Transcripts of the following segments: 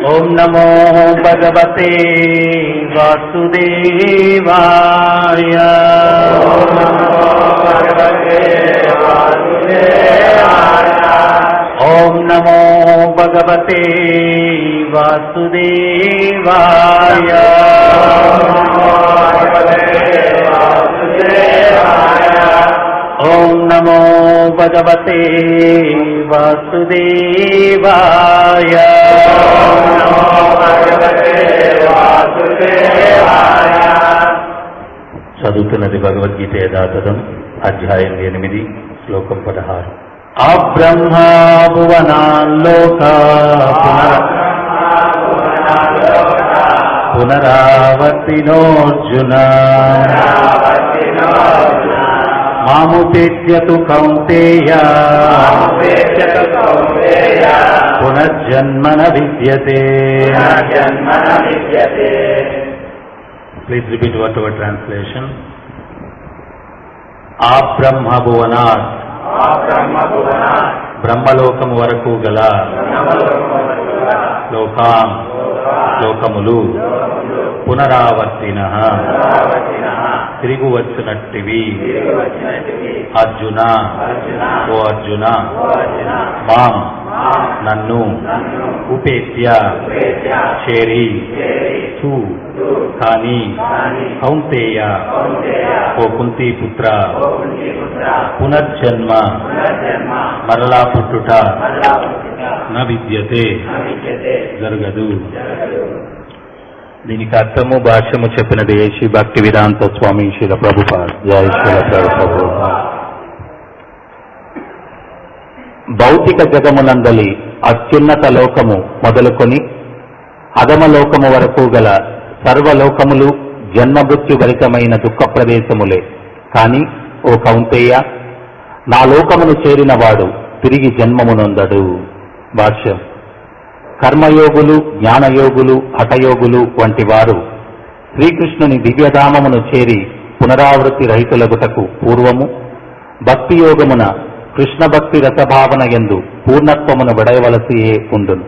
ॐ नमो भगवते वासुदेवाय ॐ नमो भगवते वासुदेवाय ॐ नमो भगवते वासुदेवाय చదువుతున్నది భగవద్గీత యథాతథం అధ్యాయం ఎనిమిది శ్లోకం పదహారు ఆ బ్రహ్మ భువనాల్లోకా పునరావర్తినోర్జున మాముపేత్యతు కౌంతేయ పునర్జన్మన విద్యతే please repeat what our translation ఆ బ్రహ్మ భువనాత్ బ్రహ్మలోకము వరకు గల లోకాం లోకములు పునరావర్తిన తిరిగి వచ్చినట్టివి అర్జున ఓ అర్జున మాం నన్ను ఉపేత్య చేరి తు కానీ కౌంతేయ ఓ కుంతి పుత్ర పునర్జన్మ మరలా పుట్టుట న విద్యతే జరగదు దీనికి అర్థము భాష్యము చెప్పినది శ్రీ భక్తి వేదాంత స్వామి శ్రీల ప్రభుపాద్ జయ శ్రీల ప్రభుపాద్ భౌతిక జగమునందలి అత్యున్నత లోకము మొదలుకొని అధమలోకము వరకు గల సర్వలోకములు జన్మమృత్యుభరితమైన దుఃఖ ప్రదేశములే కాని ఓ కౌంతేయ నా లోకమును చేరినవాడు తిరిగి జన్మమునొందడు భాష్యం కర్మయోగులు జ్ఞానయోగులు హఠయోగులు వంటి వారు శ్రీకృష్ణుని దివ్యధామమును చేరి పునరావృత్తి రహితులగుటకు పూర్వము భక్తి యోగమున కృష్ణ భక్తి రసభావన ఎందు పూర్ణత్వమును విడయవలసియే ఉండును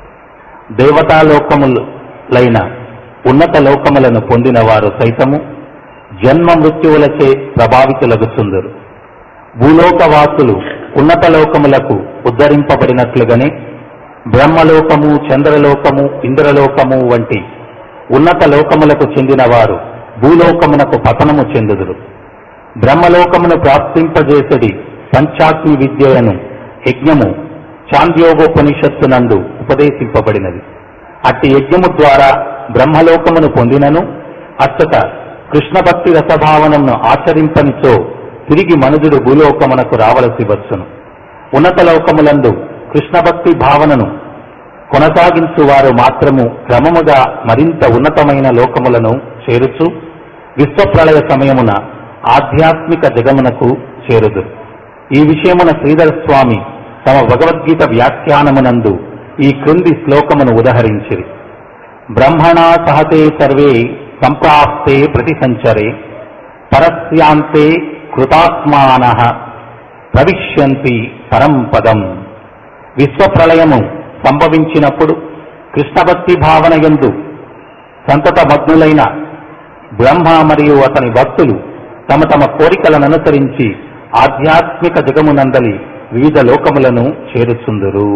దేవతాలోకములైన ఉన్నత లోకములను పొందిన వారు సైతము జన్మ మృత్యువులచే ప్రభావితులగుచుందరు భూలోకవాసులు ఉన్నత లోకములకు ఉద్ధరింపబడినట్లుగానే బ్రహ్మలోకము చంద్రలోకము ఇంద్రలోకము వంటి ఉన్నత లోకములకు చెందిన వారు భూలోకమునకు పతనము చెందుదురు బ్రహ్మలోకమును ప్రాప్తింపజేసడి పంచాగ్ని విద్యను యజ్ఞము చాంద్యోగోపనిషత్తునందు ఉపదేశింపబడినది అట్టి యజ్ఞము ద్వారా బ్రహ్మలోకమును పొందినను అచ్చట కృష్ణ భక్తి రసభావనను ఆచరింపనిచో తిరిగి మనుజుడు భూలోకమునకు రావలసి వచ్చును ఉన్నత లోకములందు కృష్ణ భక్తి భావనను కొనసాగించు వారు మాత్రము క్రమముగా మరింత ఉన్నతమైన లోకములను చేరుచు విశ్వప్రళయ సమయమున ఆధ్యాత్మిక జగమునకు చేరుదురు ఈ విషయమున శ్రీధర స్వామి తమ భగవద్గీత వ్యాఖ్యానమునందు ఈ క్రింది శ్లోకమును ఉదహరించిరి బ్రహ్మణా సహతే సర్వే సంప్రాప్తే ప్రతిసంచరే పరస్యాంతే కృతాత్మాన ప్రవిశ్యంతి పరం పదం విశ్వప్రళయము సంభవించినప్పుడు కృష్ణభక్తి భావన ఎందు సంతత భగ్నులైన బ్రహ్మ మరియు అతని భక్తులు తమ తమ కోరికలను అనుసరించి ఆధ్యాత్మిక జగమునందలి వివిధ లోకములను చేరుచుందురు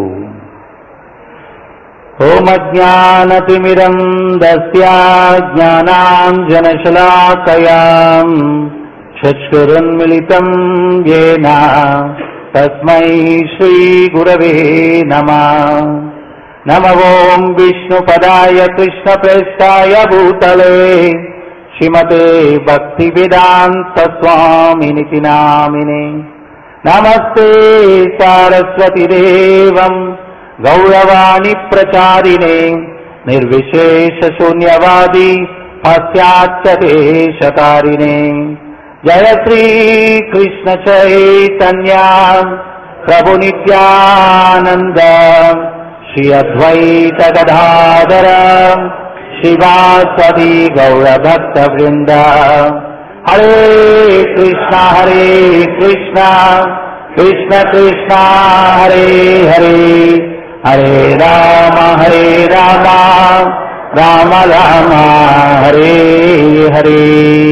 ఓమజ్ఞానతిమిరం దస్యా జ్ఞానాంజనశలాకయాం చక్షురున్మిళితం येन తస్మై శ్రీగురవే నమ నమ ఓం విష్ణుపదాయ కృష్ణప్రేష్టాయ భూతలే శ్రీమతే భక్తి వేదాంత స్వామినితి నామినే నమస్తే సారస్వతి దేవం గౌరవాణి ప్రచారిణే నిర్విశేష శూన్యవాది పాశ్చాత్యదేశకారిణే జయ శ్రీ కృష్ణ చైతన్య ప్రభు నిత్యానంద శ్రీ అద్వైత గదాధర శివాసది గౌరభక్త వృంద హరే కృష్ణ హరే కృష్ణ కృష్ణ కృష్ణ హరే హరే హరే రామ హరే రామ రామ రామ హరే హరే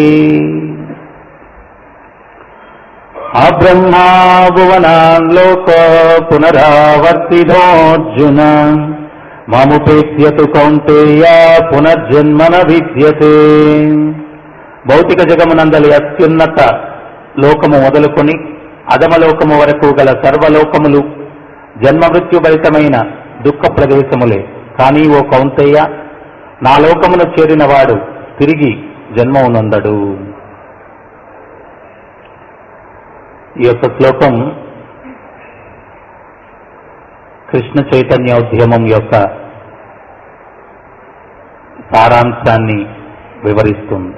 ఆ బ్రహ్మా భువనాలోక పునరావర్తినోర్జున మాముపేత్యతు కౌంటేయ పునర్జన్మన విద్యతే భౌతిక జగమునందలి అత్యున్నత లోకము మొదలుకొని అధమలోకము వరకు గల సర్వలోకములు జన్మ మృత్యుభరితమైన దుఃఖ ప్రదేశములే కానీ ఓ కౌంతయ్య నా లోకమును చేరినవాడు తిరిగి జన్మవునందడు ఈ యొక్క శ్లోకం కృష్ణ చైతన్యోద్యమం యొక్క సారాంశాన్ని వివరిస్తుంది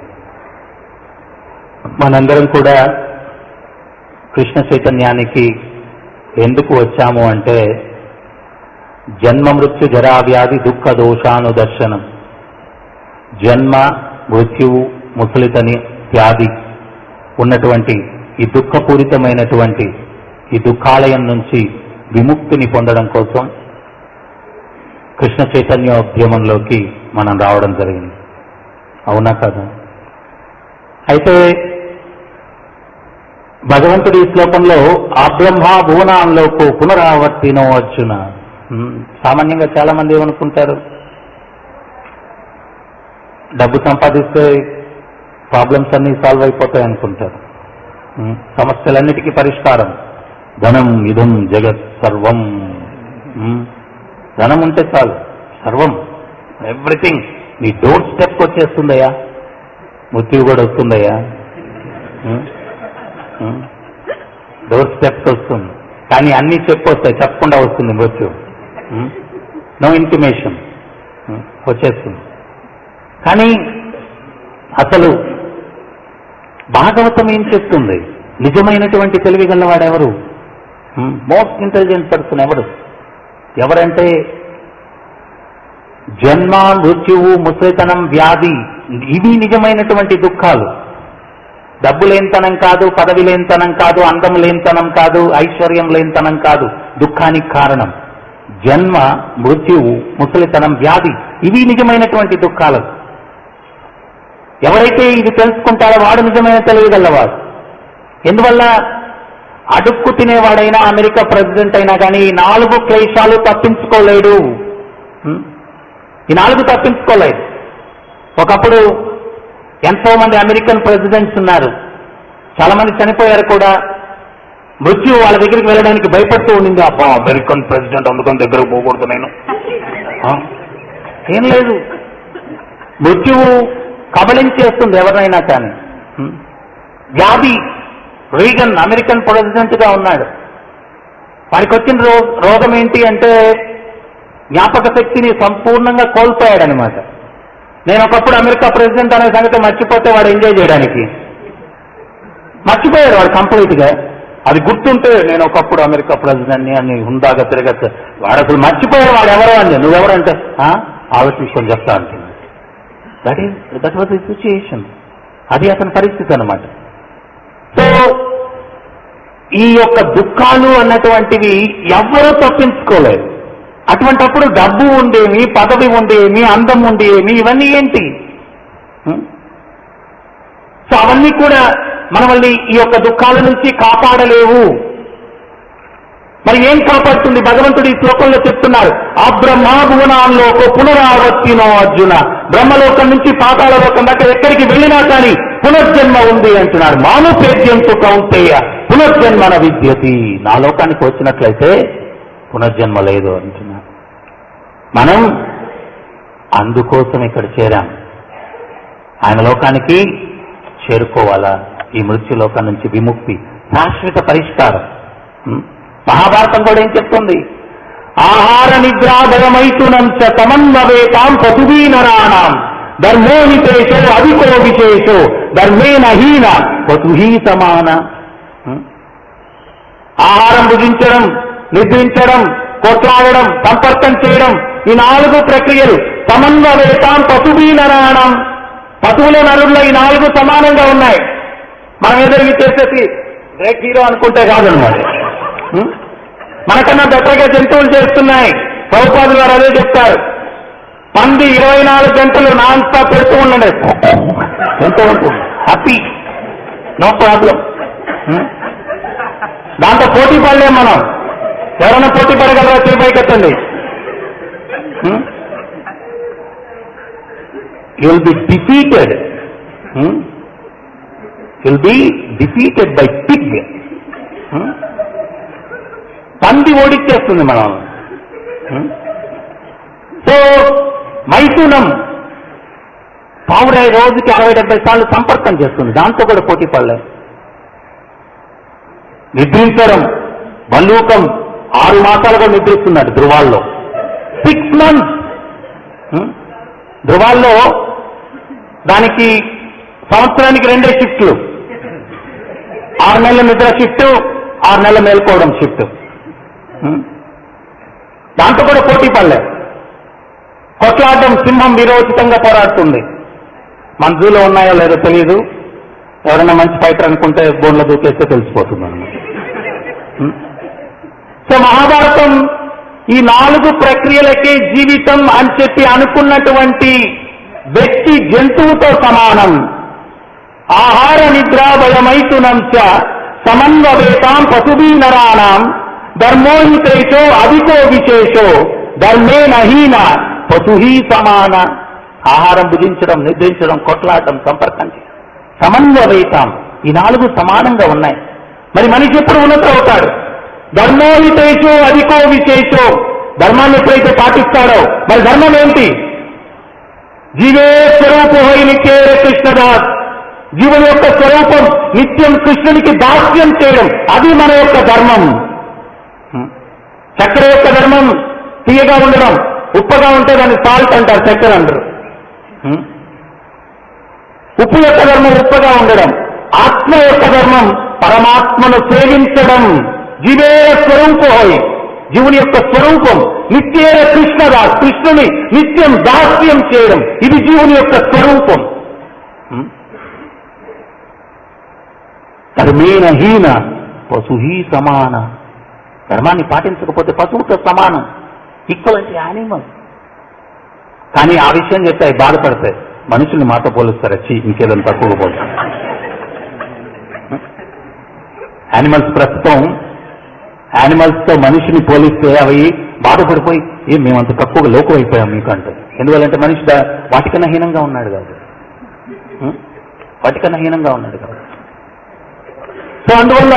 మనందరం కూడా కృష్ణ చైతన్యానికి ఎందుకు వచ్చాము అంటే జన్మ మృత్యు జరా వ్యాధి దుఃఖ దోషానుదర్శనం జన్మ మృత్యువు ముసలితని వ్యాధి ఉన్నటువంటి ఈ దుఃఖపూరితమైనటువంటి ఈ దుఃఖాలయం నుంచి విముక్తిని పొందడం కోసం కృష్ణ చైతన్యోద్యమంలోకి మనం రావడం జరిగింది అవునా కదా అయితే భగవంతుడి ఈ శ్లోకంలో ఆ బ్రహ్మ భువనాంలోకు పునరావర్తినో అర్జున ఉమ్, సామాన్యంగా చాలా మంది ఏమనుకుంటారు డబ్బు సంపాదిస్తే ప్రాబ్లమ్స్ అన్ని సాల్వ్ అయిపోతాయి అనుకుంటారు ఉమ్, సమస్యలన్నిటికీ పరిష్కారం ధనం ఇదం జగత్ సర్వం ఉమ్, ధనం ఉంటే చాలు సర్వం ఎవ్రీథింగ్ నీ డోర్ స్టెప్ వచ్చేస్తుందయ్యా మృత్యువు కూడా వస్తుందయ్యా ఉమ్, ఉమ్, డోర్ స్టెప్స్ వస్తుంది కానీ అన్ని చెప్పొస్తాయి చెప్పకుండా వస్తుంది మృత్యు నో ఇంటిమేషన్ వచ్చేస్తుంది కానీ అసలు భాగవతం ఏం చెప్తుంది నిజమైనటువంటి తెలివి గలవాడెవరు మోస్ట్ ఇంటెలిజెంట్ పర్సన్ ఎవరు ఎవరంటే జన్మ మృత్యువు ముసలితనం వ్యాధి ఇవి నిజమైనటువంటి దుఃఖాలు డబ్బు లేనితనం కాదు పదవి లేనితనం కాదు అందం లేనితనం కాదు ఐశ్వర్యం లేనితనం కాదు దుఃఖానికి కారణం జన్మ మృత్యువు ముసలితనం వ్యాధి ఇవి నిజమైనటువంటి దుఃఖాలు ఎవరైతే ఇది తెలుసుకుంటాడో వాడు నిజమైన తెలియగలవాడు ఎందువల్ల అడుక్కు తినేవాడైనా అమెరికా ప్రెసిడెంట్ అయినా కానీ ఈ నాలుగు క్లేశాలు తప్పించుకోలేడు హ్మ్? ఈ నాలుగు తప్పించుకోలేదు ఒకప్పుడు ఎంతో మంది అమెరికన్ ప్రెసిడెంట్స్ ఉన్నారు చాలా మంది చనిపోయారు కూడా మృత్యు వాళ్ళ దగ్గరికి వెళ్ళడానికి భయపడుతూ ఉండింది అబ్బా అమెరికన్ ప్రెసిడెంట్ అందుకని దగ్గరకు పోకూడదు నేను ఆ? ఏం లేదు మృత్యువు కబలించేస్తుంది ఎవరినైనా కానీ హ్మ్? వ్యాధి రీగన్ అమెరికన్ ప్రెసిడెంట్ గా ఉన్నాడు వారికి వచ్చిన రో రోగం ఏంటి అంటే జ్ఞాపక శక్తిని సంపూర్ణంగా కోల్పోయాడనమాట నేను ఒకప్పుడు అమెరికా ప్రెసిడెంట్ అనే సంగతి మర్చిపోతే వాడు ఎంజాయ్ చేయడానికి మర్చిపోయాడు వాడు కంప్లీట్ గా అది గుర్తుంటే నేను ఒకప్పుడు అమెరికా ప్రెసిడెంట్ ని అని హుందాగా తిరగచ్చు వాడు అసలు మర్చిపోయాడు వాడు ఎవరు అని నువ్వెవరంటే "ఆ, ఆలోచించుకొని చెప్తా అంటున్నాడు that is that was the situation అది అతని పరిస్థితి అన్నమాట సో ఈ యొక్క దుఃఖాలు అన్నటువంటివి ఎవ్వరూ తప్పించుకోలేదు అటువంటప్పుడు డబ్బు ఉండేమి పదవి ఉండేమి అందం ఉండేమి ఇవన్నీ ఏంటి హ్మ్? సో అవన్నీ కూడా మనల్ని ఈ యొక్క దుఃఖాల నుంచి కాపాడలేవు మరి ఏం కాపాడుతుంది భగవంతుడు ఈ శ్లోకంలో చెప్తున్నారు ఆ బ్రహ్మాభువనాల్లోకి పునరావర్తినో అర్జున బ్రహ్మలోకం నుంచి పాతాళ లోకం దాకా ఎక్కడికి వెళ్ళినా కానీ పునర్జన్మ ఉంది అంటున్నాడు మానుపేద్యంతో కౌంటేయ పునర్జన్మన విద్యతి నా లోకానికి వచ్చినట్లయితే పునర్జన్మ లేదు అంటున్నాడు మనం అందుకోసం ఇక్కడ చేరాం ఆయన లోకానికి చేరుకోవాలా ఈ మృత్యు లోకం నుంచి విముక్తి శాశ్వత పరిష్కారం ఉం? మహాభారతం కూడా ఏం చెప్తుంది ఆహార నిద్రాభయమైతునం చ సమన్వవేతాం పృథివీ నరాణం ధర్మో విశేషో అధికో విశేషో ధర్మే నహీన పశుహీ సమాన ఉం? ఆహారం భుజించడం నిద్రించడం కొట్లాడడం సంపర్కం చేయడం ఈ నాలుగు ప్రక్రియలు సమన్వవేతాం పశువీ నరాణం పశువుల నరుల్లో ఈ నాలుగు సమానంగా ఉన్నాయి మనం ఏదో ఇవి చేసేసి గ్రేట్ హీరో అనుకుంటే కాదనమాట ఉం? మనకన్నా బెటర్గా జంతువులు చేస్తున్నాయి ప్రభుపాదులు గారు అదే చెప్తారు పంది ఇరవై నాలుగు గంటలు నాన్ స్టాప్ పెడుతూ ఉండండి ఎంత ఉంటుంది హ్యాపీ నో ప్రాబ్లం దాంతో పోటీ పడలేం మనం ఎవరైనా పోటీ పడగలరా చేయి పైకెత్తండి will be defeated will be defeated by pig పంది ఓడిచ్చేస్తుంది మనం సో మైథునం పావురాయి రోజుకి అరవై డెబ్బై సార్లు సంపర్కం చేస్తుంది దాంతో కూడా పోటీ పడలేం నిద్రించడం బల్లూకం ఆరు మాసాలుగా నిద్రిస్తున్నాడు ధృవాల్లో సిక్స్ మంత్స్ ధృవాల్లో దానికి సంవత్సరానికి రెండే షిఫ్ట్లు ఆరు నెలల నిద్ర షిఫ్ట్ ఆరు నెలల మేల్కోవడం షిఫ్ట్ దాంతో కూడా పోటీ పడలే కొట్లాడడం సింహం విరోచితంగా పోరాడుతుంది మన జూలో ఉన్నాయో లేదో తెలియదు ఎవరైనా మంచి ఫైటర్ అనుకుంటే బోన్లో దూకేస్తే తెలిసిపోతుంది అనమాట సో మహాభారతం ఈ నాలుగు ప్రక్రియలకే జీవితం అని చెప్పి అనుకున్నటువంటి వ్యక్తి జంతువుతో సమానం ఆహార నిద్ర భయమైతునం చ సమన్వవేతాం పశుభీ నరాణం ధర్మోహితేషో అధికో విశేషో ధర్మే నహీన పశుహీ సమాన ఆహారం భుజించడం నిద్రించడం కొట్లాడటం సంపర్కం చేయడం సమన్వవేతాం ఈ నాలుగు సమానంగా ఉన్నాయి మరి మనిషి ఎప్పుడు ఉన్నత అవుతాడు ధర్మోహితేషో అధికో విశేషో ధర్మాన్ని ఎప్పుడైతే పాటిస్తాడో మరి ధర్మం ఏంటి జీవే స్వరూపోహై నిత్యేర కృష్ణదాస్ జీవుని యొక్క స్వరూపం నిత్యం కృష్ణునికి దాస్యం చేయడం అది మన యొక్క ధర్మం చక్కెర యొక్క ధర్మం తీయగా ఉండడం ఉప్పగా ఉంటే దాన్ని సాల్ట్ అంటారు చక్కెర అంటారు ఉప్పు యొక్క ధర్మం ఉప్పగా ఉండడం ఆత్మ యొక్క ధర్మం పరమాత్మను సేవించడం జీవే స్వరూపోహై జీవుని యొక్క స్వరూపం నిత్యేర కృష్ణదాస్ కృష్ణుని నిత్యం దాస్యం చేయడం ఇది జీవుని యొక్క స్వరూపం ధర్మేన హీన పశుహీ సమాన ధర్మాన్ని పాటించకపోతే పశువుతో సమానం ఈక్వల్ యానిమల్ కానీ ఆ విషయం చెప్తే అవి బాధపడతాయి మనుషుల్ని మాతో పోలుస్తారు వచ్చి ఇంకేదైనా తక్కువ పోలుస్తారు యానిమల్స్ ప్రస్తుతం యానిమల్స్ తో మనిషిని పోలిస్తే అవి బాధపడిపోయి ఏం మేమంత తక్కువ లోకం అయిపోయాం మీకు అంటే ఎందువల్లంటే మనిషి దా- వాటికన్నా హీనంగా ఉన్నాడు కాబట్టి ఉం? వాటికన్నా హీనంగా ఉన్నాడు కాబట్టి సో అందువల్ల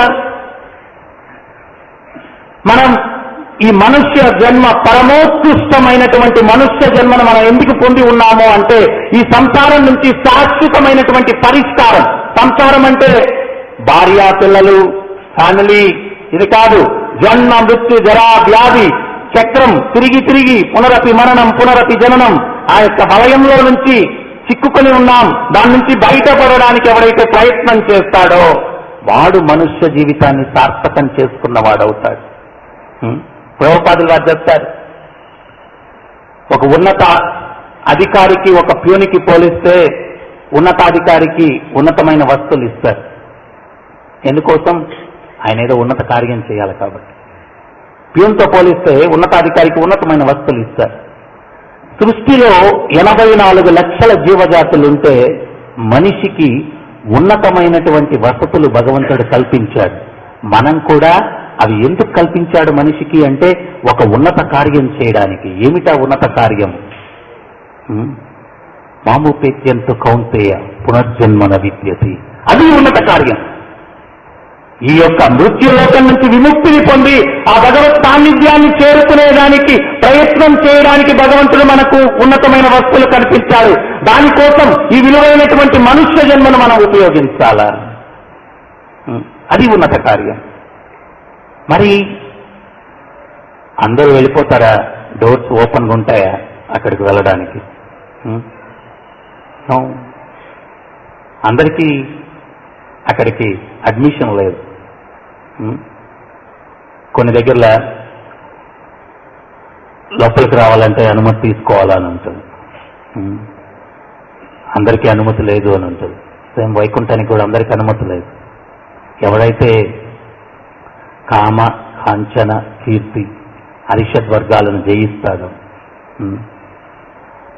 మనం ఈ మనుష్య జన్మ పరమోత్కృష్టమైనటువంటి మనుష్య జన్మను మనం ఎందుకు పొంది ఉన్నాము అంటే ఈ సంసారం నుంచి శాశ్వతమైనటువంటి పరిష్కారం సంసారం అంటే భార్య పిల్లలు ఫ్యామిలీ ఇది కాదు జన్మ మృత్యు జరా వ్యాధి చక్రం తిరిగి తిరిగి పునరపి మరణం పునరపి జననం ఆ యొక్క వలయంలో నుంచి చిక్కుకొని ఉన్నాం దాని నుంచి బయటపడడానికి ఎవరైతే ప్రయత్నం చేస్తాడో వాడు మనుష్య జీవితాన్ని సార్థకం చేసుకున్నవాడవుతాడు హ్మ్? ప్రభుపాదులు వారు చెప్తారు ఒక ఉన్నత అధికారికి ఒక ప్యూనికి పోలిస్తే ఉన్నతాధికారికి ఉన్నతమైన వస్తువులు ఇస్తారు ఎందుకోసం ఆయన ఏదో ఉన్నత కార్యం చేయాలి కాబట్టి ప్యూన్తో పోలిస్తే ఉన్నతాధికారికి ఉన్నతమైన వస్తువులు ఇస్తారు సృష్టిలో ఎనభై నాలుగు లక్షల జీవజాతులుంటే మనిషికి ఉన్నతమైనటువంటి వసతులు భగవంతుడు కల్పించాడు మనం కూడా అవి ఎందుకు కల్పించాడు మనిషికి అంటే ఒక ఉన్నత కార్యం చేయడానికి ఏమిటా ఉన్నత కార్యం హ్మ్? మాముపేత్యంతో కౌంతేయ పునర్జన్మన విద్యతి అది ఉన్నత కార్యం ఈ యొక్క మృత్యులోకం నుంచి విముక్తిని పొంది ఆ భగవత్ సాన్నిధ్యాన్ని చేరుకునేదానికి ప్రయత్నం చేయడానికి భగవంతుడు మనకు ఉన్నతమైన వస్తువులు కల్పించాడు దానికోసం ఈ విలువైనటువంటి మనుష్య జన్మను మనం ఉపయోగించాలా ఉం. అది ఉన్నత కార్యం మరి అందరూ వెళ్ళిపోతారా డోర్స్ ఓపెన్గా ఉంటాయా అక్కడికి వెళ్ళడానికి ఉం? No. అందరికీ అక్కడికి అడ్మిషన్ లేదు ఉం? కొన్ని దగ్గరలో లోపలికి రావాలంటే అనుమతి తీసుకోవాలని ఉంటుంది ఉం? అందరికీ అనుమతి లేదు అని ఉంటుంది సేమ్ వైకుంఠానికి కూడా అందరికీ అనుమతి లేదు ఎవడైతే కామ కాంచన కీర్తి అరిషద్ వర్గాలను జయిస్తాడో ఉం?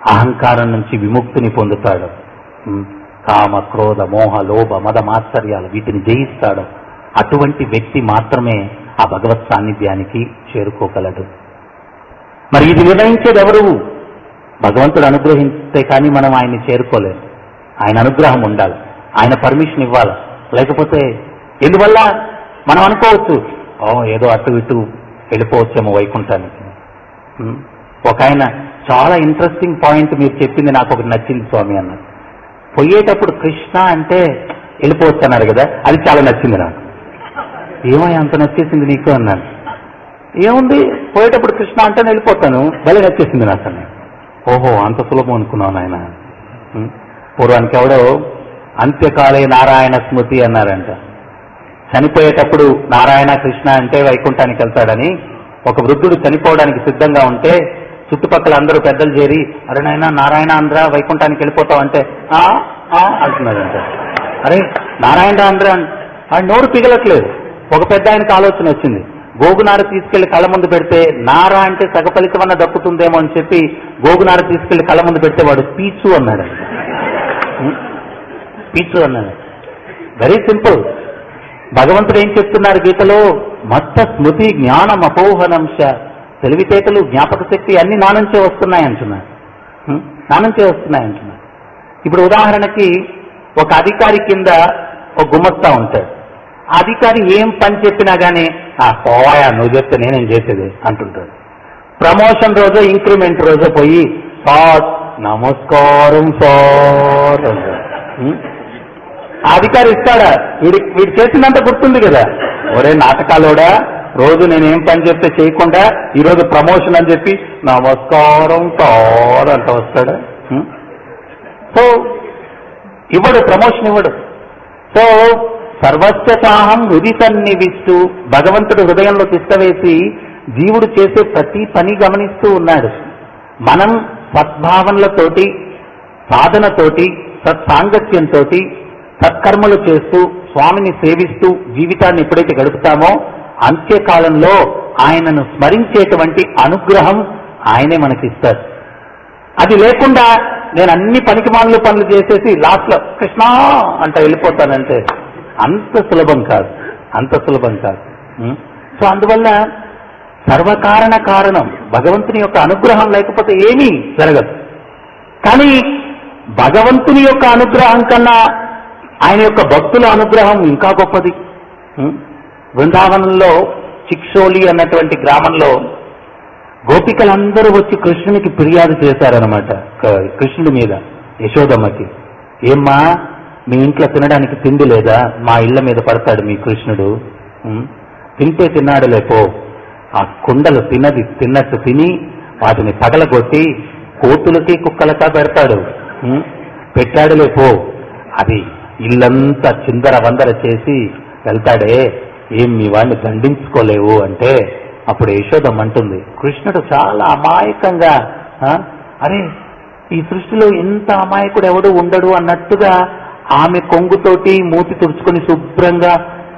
అహంకారం నుంచి విముక్తిని పొందుతాడు ఉమ్, కామ క్రోధ మోహ లోభ మద మాత్సర్యాలు వీటిని జయిస్తాడు అటువంటి వ్యక్తి మాత్రమే ఆ భగవత్ సాన్నిధ్యానికి చేరుకోగలడు మరి ఇది నిర్ణయించేది ఎవరు భగవంతుడు అనుగ్రహిస్తే కానీ మనం ఆయన్ని చేరుకోలేము ఆయన అనుగ్రహం ఉండాలి ఆయన పర్మిషన్ ఇవ్వాలి లేకపోతే ఎందువల్ల మనం అనుకోవచ్చు ఓ ఏదో అటు ఇటు వెళ్ళిపోవచ్చేమో వైకుంఠానికి ఉం? ఒక ఆయన చాలా ఇంట్రెస్టింగ్ పాయింట్ మీరు చెప్పింది నాకు ఒకటి నచ్చింది స్వామి అన్నారు పోయేటప్పుడు కృష్ణ అంటే వెళ్ళిపోవచ్చు అన్నారు కదా అది చాలా నచ్చింది నాకు ఏమై అంత నచ్చేసింది నీకు అన్నాను ఏముంది పోయేటప్పుడు కృష్ణ అంటే నేను వెళ్ళిపోతాను భలే నచ్చేసింది నాకు అన్నాడు ఓహో అంత సులభం అనుకున్నాను ఆయన ఉం? పూర్వానికి ఎవడో అంత్యకాలే నారాయణ స్మృతి అన్నారంట చనిపోయేటప్పుడు నారాయణ కృష్ణ అంటే వైకుంఠానికి వెళ్తాడని ఒక వృద్ధుడు చనిపోవడానికి సిద్ధంగా ఉంటే చుట్టుపక్కల అందరూ పెద్దలు చేరి అరే నాయన నారాయణ ఆంధ్ర వైకుంఠానికి వెళ్ళిపోతావు అంటే "ఆ, ఆ" అంటున్నాడంట అరే నారాయణ ఆంధ్ర ఆ నోరు పిగలట్లేదు ఒక పెద్ద ఆయనకు ఆలోచన వచ్చింది గోగునార తీసుకెళ్లి కళ్ళ ముందు పెడితే నార అంటే సగఫలితమన్న దక్కుతుందేమో అని చెప్పి గోగునార తీసుకెళ్లి కళ్ళ ముందు పెడితే వాడు పీచు అన్నాడు పీచు అన్నాడు వెరీ సింపుల్ భగవంతుడు ఏం చెప్తున్నారు గీతలో మత్త స్మృతి జ్ఞానం అపోహనంశ తెలివితేటలు జ్ఞాపక శక్తి అన్ని నా నుంచే వస్తున్నాయి అంటున్నారు హ్మ్? నా నుంచే వస్తున్నాయి అంటున్నారు ఇప్పుడు ఉదాహరణకి ఒక అధికారి కింద ఒక గుమస్తా ఉంటాడు ఆ అధికారి ఏం పని చెప్పినా గానీ ఆ పోవాయా నువ్వు చెప్తే నేనేం చేసేది అంటుంటాడు ప్రమోషన్ రోజు ఇంక్రిమెంట్ రోజు పోయి సార్ నమస్కారం సార్ అంటాడు హ్మ్? ఆ అధికారి ఇస్తాడా వీడి వీడు చేసిందంత గుర్తుంది కదా ఒరే నాటకాలోడా రోజు నేనేం పని చెప్తే చేయకుండా ఈ రోజు ప్రమోషన్ అని చెప్పి నమస్కారం సార్ అంట వస్తాడా హ్మ్? సో ఇవ్వడు ప్రమోషన్ ఇవ్వడు సో సర్వస్వతాహం హృది సన్నివిస్తూ భగవంతుడు హృదయంలో తిష్టవేసి జీవుడు చేసే ప్రతి పని గమనిస్తూ ఉన్నాడు మనం సద్భావనలతోటి సాధనతోటి సత్సాంగత్యంతో సత్కర్మలు చేస్తూ స్వామిని సేవిస్తూ జీవితాన్ని ఎప్పుడైతే గడుపుతామో అంత్యకాలంలో ఆయనను స్మరించేటువంటి అనుగ్రహం ఆయనే మనకిస్తారు అది లేకుండా నేను అన్ని పనికిమాలిన పనులు చేసేసి లాస్ట్ లో కృష్ణ అంట వెళ్ళిపోతానంటే అంత సులభం కాదు అంత సులభం కాదు ఉం? సో అందువల్ల సర్వకారణ కారణం భగవంతుని యొక్క అనుగ్రహం లేకపోతే ఏమీ జరగదు కానీ భగవంతుని యొక్క అనుగ్రహం కన్నా ఆయన యొక్క భక్తుల అనుగ్రహం ఇంకా గొప్పది ఉం? బృందావనంలో చిక్సోలి అన్నటువంటి గ్రామంలో గోపికలందరూ వచ్చి కృష్ణునికి ఫిర్యాదు చేశారనమాట క- కృష్ణుడి మీద యశోదమ్మకి ఏమ్మా మీ ఇంట్లో తినడానికి తిండి లేదా మా ఇళ్ల మీద పడతాడు మీ కృష్ణుడు ఉం? తింటే తిన్నాడులే పో ఆ కుండలు తిన్నది తిన్నట్టు తిని వాటిని పగలగొట్టి కోతులకి కుక్కలకా పెడతాడు ఉం? పెట్టాడులే పో అది ఇల్లంతా చిందర వందర చేసి వెళ్తాడే ఏం మీ వాడిని దండించుకోలేవు అంటే అప్పుడు యశోదం అంటుంది కృష్ణుడు చాలా అమాయకంగా ఆ, అరే ఈ సృష్టిలో ఎంత అమాయకుడు ఎవడు ఉండడు అన్నట్టుగా ఆమె కొంగుతోటి మూతి తుడుచుకొని శుభ్రంగా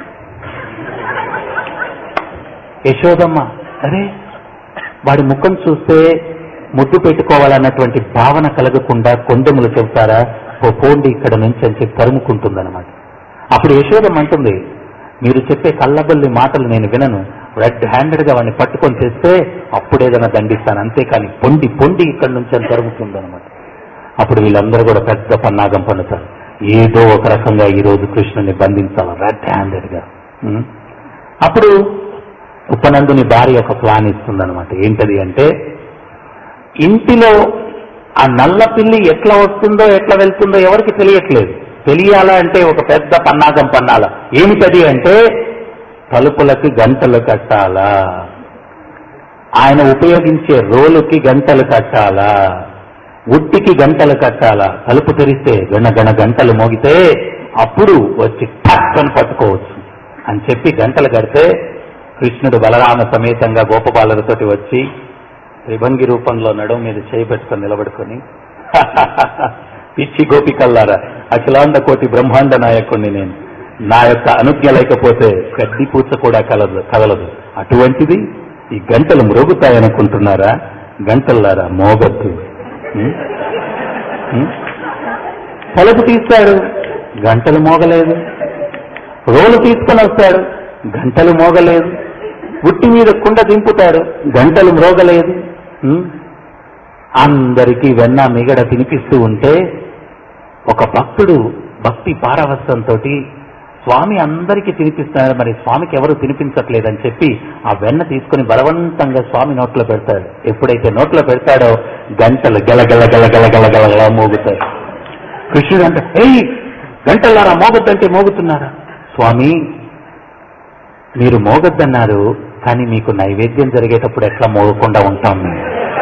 యశోదమ్మ అరే వాడి ముఖం చూస్తే ముద్దు పెట్టుకోవాలన్నటువంటి భావన కలగకుండా కొండెములు చెబుతారా ఓ పోండి ఇక్కడ నుంచి అని చెప్పి తరుముకుంటుందన్నమాట అప్పుడు యశోదమ్మ అంటుంది మీరు చెప్పే కళ్ళబల్లి మాటలు నేను వినను రెడ్ హ్యాండెడ్ గా వాడిని పట్టుకొని తెస్తే అప్పుడేదైనా దండిస్తాను అంతేకాని పొండి పొండి ఇక్కడి నుంచి అని తరుగుతుందన్నమాట అప్పుడు వీళ్ళందరూ కూడా పెద్ద పన్నాగం పన్నుతారు ఏదో ఒక రకంగా ఈ రోజు కృష్ణుని బంధించాలి రెడ్ హ్యాండెడ్ గా ఉం? అప్పుడు ఉపనందుని భార్య ఒక ప్లాన్ ఇస్తుందన్నమాట ఏంటది అంటే ఇంటిలో ఆ నల్ల పిల్లి ఎట్లా వస్తుందో ఎట్లా వెళ్తుందో ఎవరికి తెలియట్లేదు తెలియాలా అంటే ఒక పెద్ద పన్నాగం పన్నాల ఏమిటది అంటే తలుపులకి గంటలు కట్టాలా ఆయన ఉపయోగించే రోలుకి గంటలు కట్టాలా ఉట్టికి గంటలు కట్టాలా తలుపు తెరిస్తే గణ గణ గంటలు మోగితే అప్పుడు వచ్చి టక్ అని పట్టుకోవచ్చు అని చెప్పి గంటలు కడితే కృష్ణుడు బలరామ సమేతంగా గోపబాలులతోటి వచ్చి త్రిభంగి రూపంలో నడుము మీద చేయి పెట్టుకొని నిలబడుకొని పిచ్చి గోపికల్లారా అఖిలాండ కోటి బ్రహ్మాండ నాయకుణ్ణి నేను నా యొక్క అనుజ్ఞ లేకపోతే గడ్డి పూచ కూడా కలదు కదలదు అటువంటిది ఈ గంటలు మ్రోగుతాయనుకుంటున్నారా గంటల్లారా మోగద్దు ఉం? ఉం? తలుపు తీస్తాడు గంటలు మోగలేదు రోలు తీసుకొని వస్తాడు గంటలు మోగలేదు ఉట్టి మీద కుండ దింపుతాడు గంటలు మ్రోగలేదు ఉం? అందరికీ వెన్న మిగడ తినిపిస్తూ ఉంటే ఒక భక్తుడు భక్తి పారవస్యంతో స్వామి అందరికీ తినిపిస్తున్నారు మరి స్వామికి ఎవరు తినిపించట్లేదని చెప్పి ఆ వెన్న తీసుకుని బలవంతంగా స్వామి నోట్లో పెడతాడు ఎప్పుడైతే నోట్లో పెడతాడో గంటలు గల గల గల గల గల గల గల మోగుతాయి కృష్ణుడు అంటే ఏయ్ గంటలారా మోగొద్దంటే మోగుతున్నారా స్వామి మీరు మోగొద్దన్నారు కానీ మీకు నైవేద్యం జరిగేటప్పుడు ఎట్లా మోగకుండా ఉంటాం మేము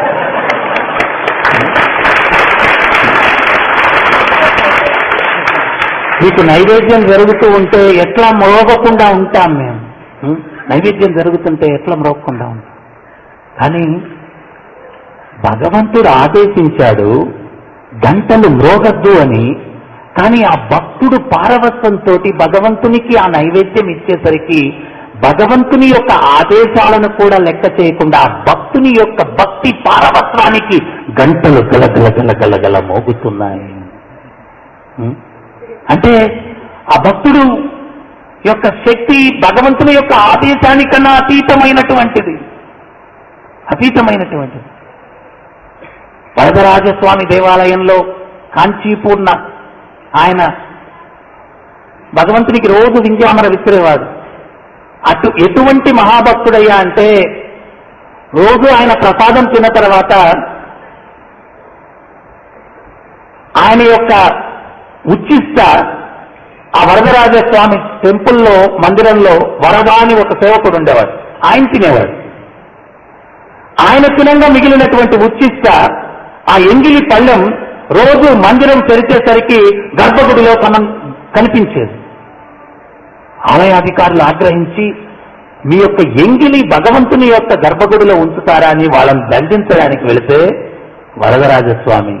మీకు నైవేద్యం జరుగుతూ ఉంటే ఎట్లా మోగకుండా ఉంటాం మేము ఉం? నైవేద్యం జరుగుతుంటే ఎట్లా మ్రోగకుండా ఉంటాం కానీ భగవంతుడు ఆదేశించాడు గంటలు మ్రోగద్దు అని కానీ ఆ భక్తుడు పారవస్యంతో భగవంతునికి ఆ నైవేద్యం ఇచ్చేసరికి భగవంతుని యొక్క ఆదేశాలను కూడా లెక్క చేయకుండా ఆ భక్తుని యొక్క భక్తి పారవత్వానికి గంటలు గలగల గలగల గల మోగుతున్నాయి ఉం? అంటే ఆ భక్తుడు యొక్క శక్తి భగవంతుని యొక్క ఆదేశానికన్నా అతీతమైనటువంటిది అతీతమైనటువంటిది వరదరాజస్వామి దేవాలయంలో కాంచీపూర్ణ ఆయన భగవంతునికి రోజు వింజామర విసిరేవాడు అటు ఎటువంటి మహాభక్తుడయ్యా అంటే రోజు ఆయన ప్రసాదం తిన్న తర్వాత ఆయన యొక్క ఉచ్చిష్ట ఆ వరదరాజస్వామి టెంపుల్లో మందిరంలో వరదా అని ఒక సేవకుడు ఉండేవాడు ఆయన తినేవాడు ఆయన తినంగా మిగిలినటువంటి ఉచ్చిష్ట ఆ ఎంగిలి పళ్ళెం రోజు మందిరం తెరిచేసరికి గర్భగుడిలో కనం కనిపించేది ఆలయాధికారులు ఆగ్రహించి మీ యొక్క ఎంగిలి భగవంతుని యొక్క గర్భగుడిలో ఉంచుతారా అని వాళ్ళని దండించడానికి వెళితే వరదరాజస్వామి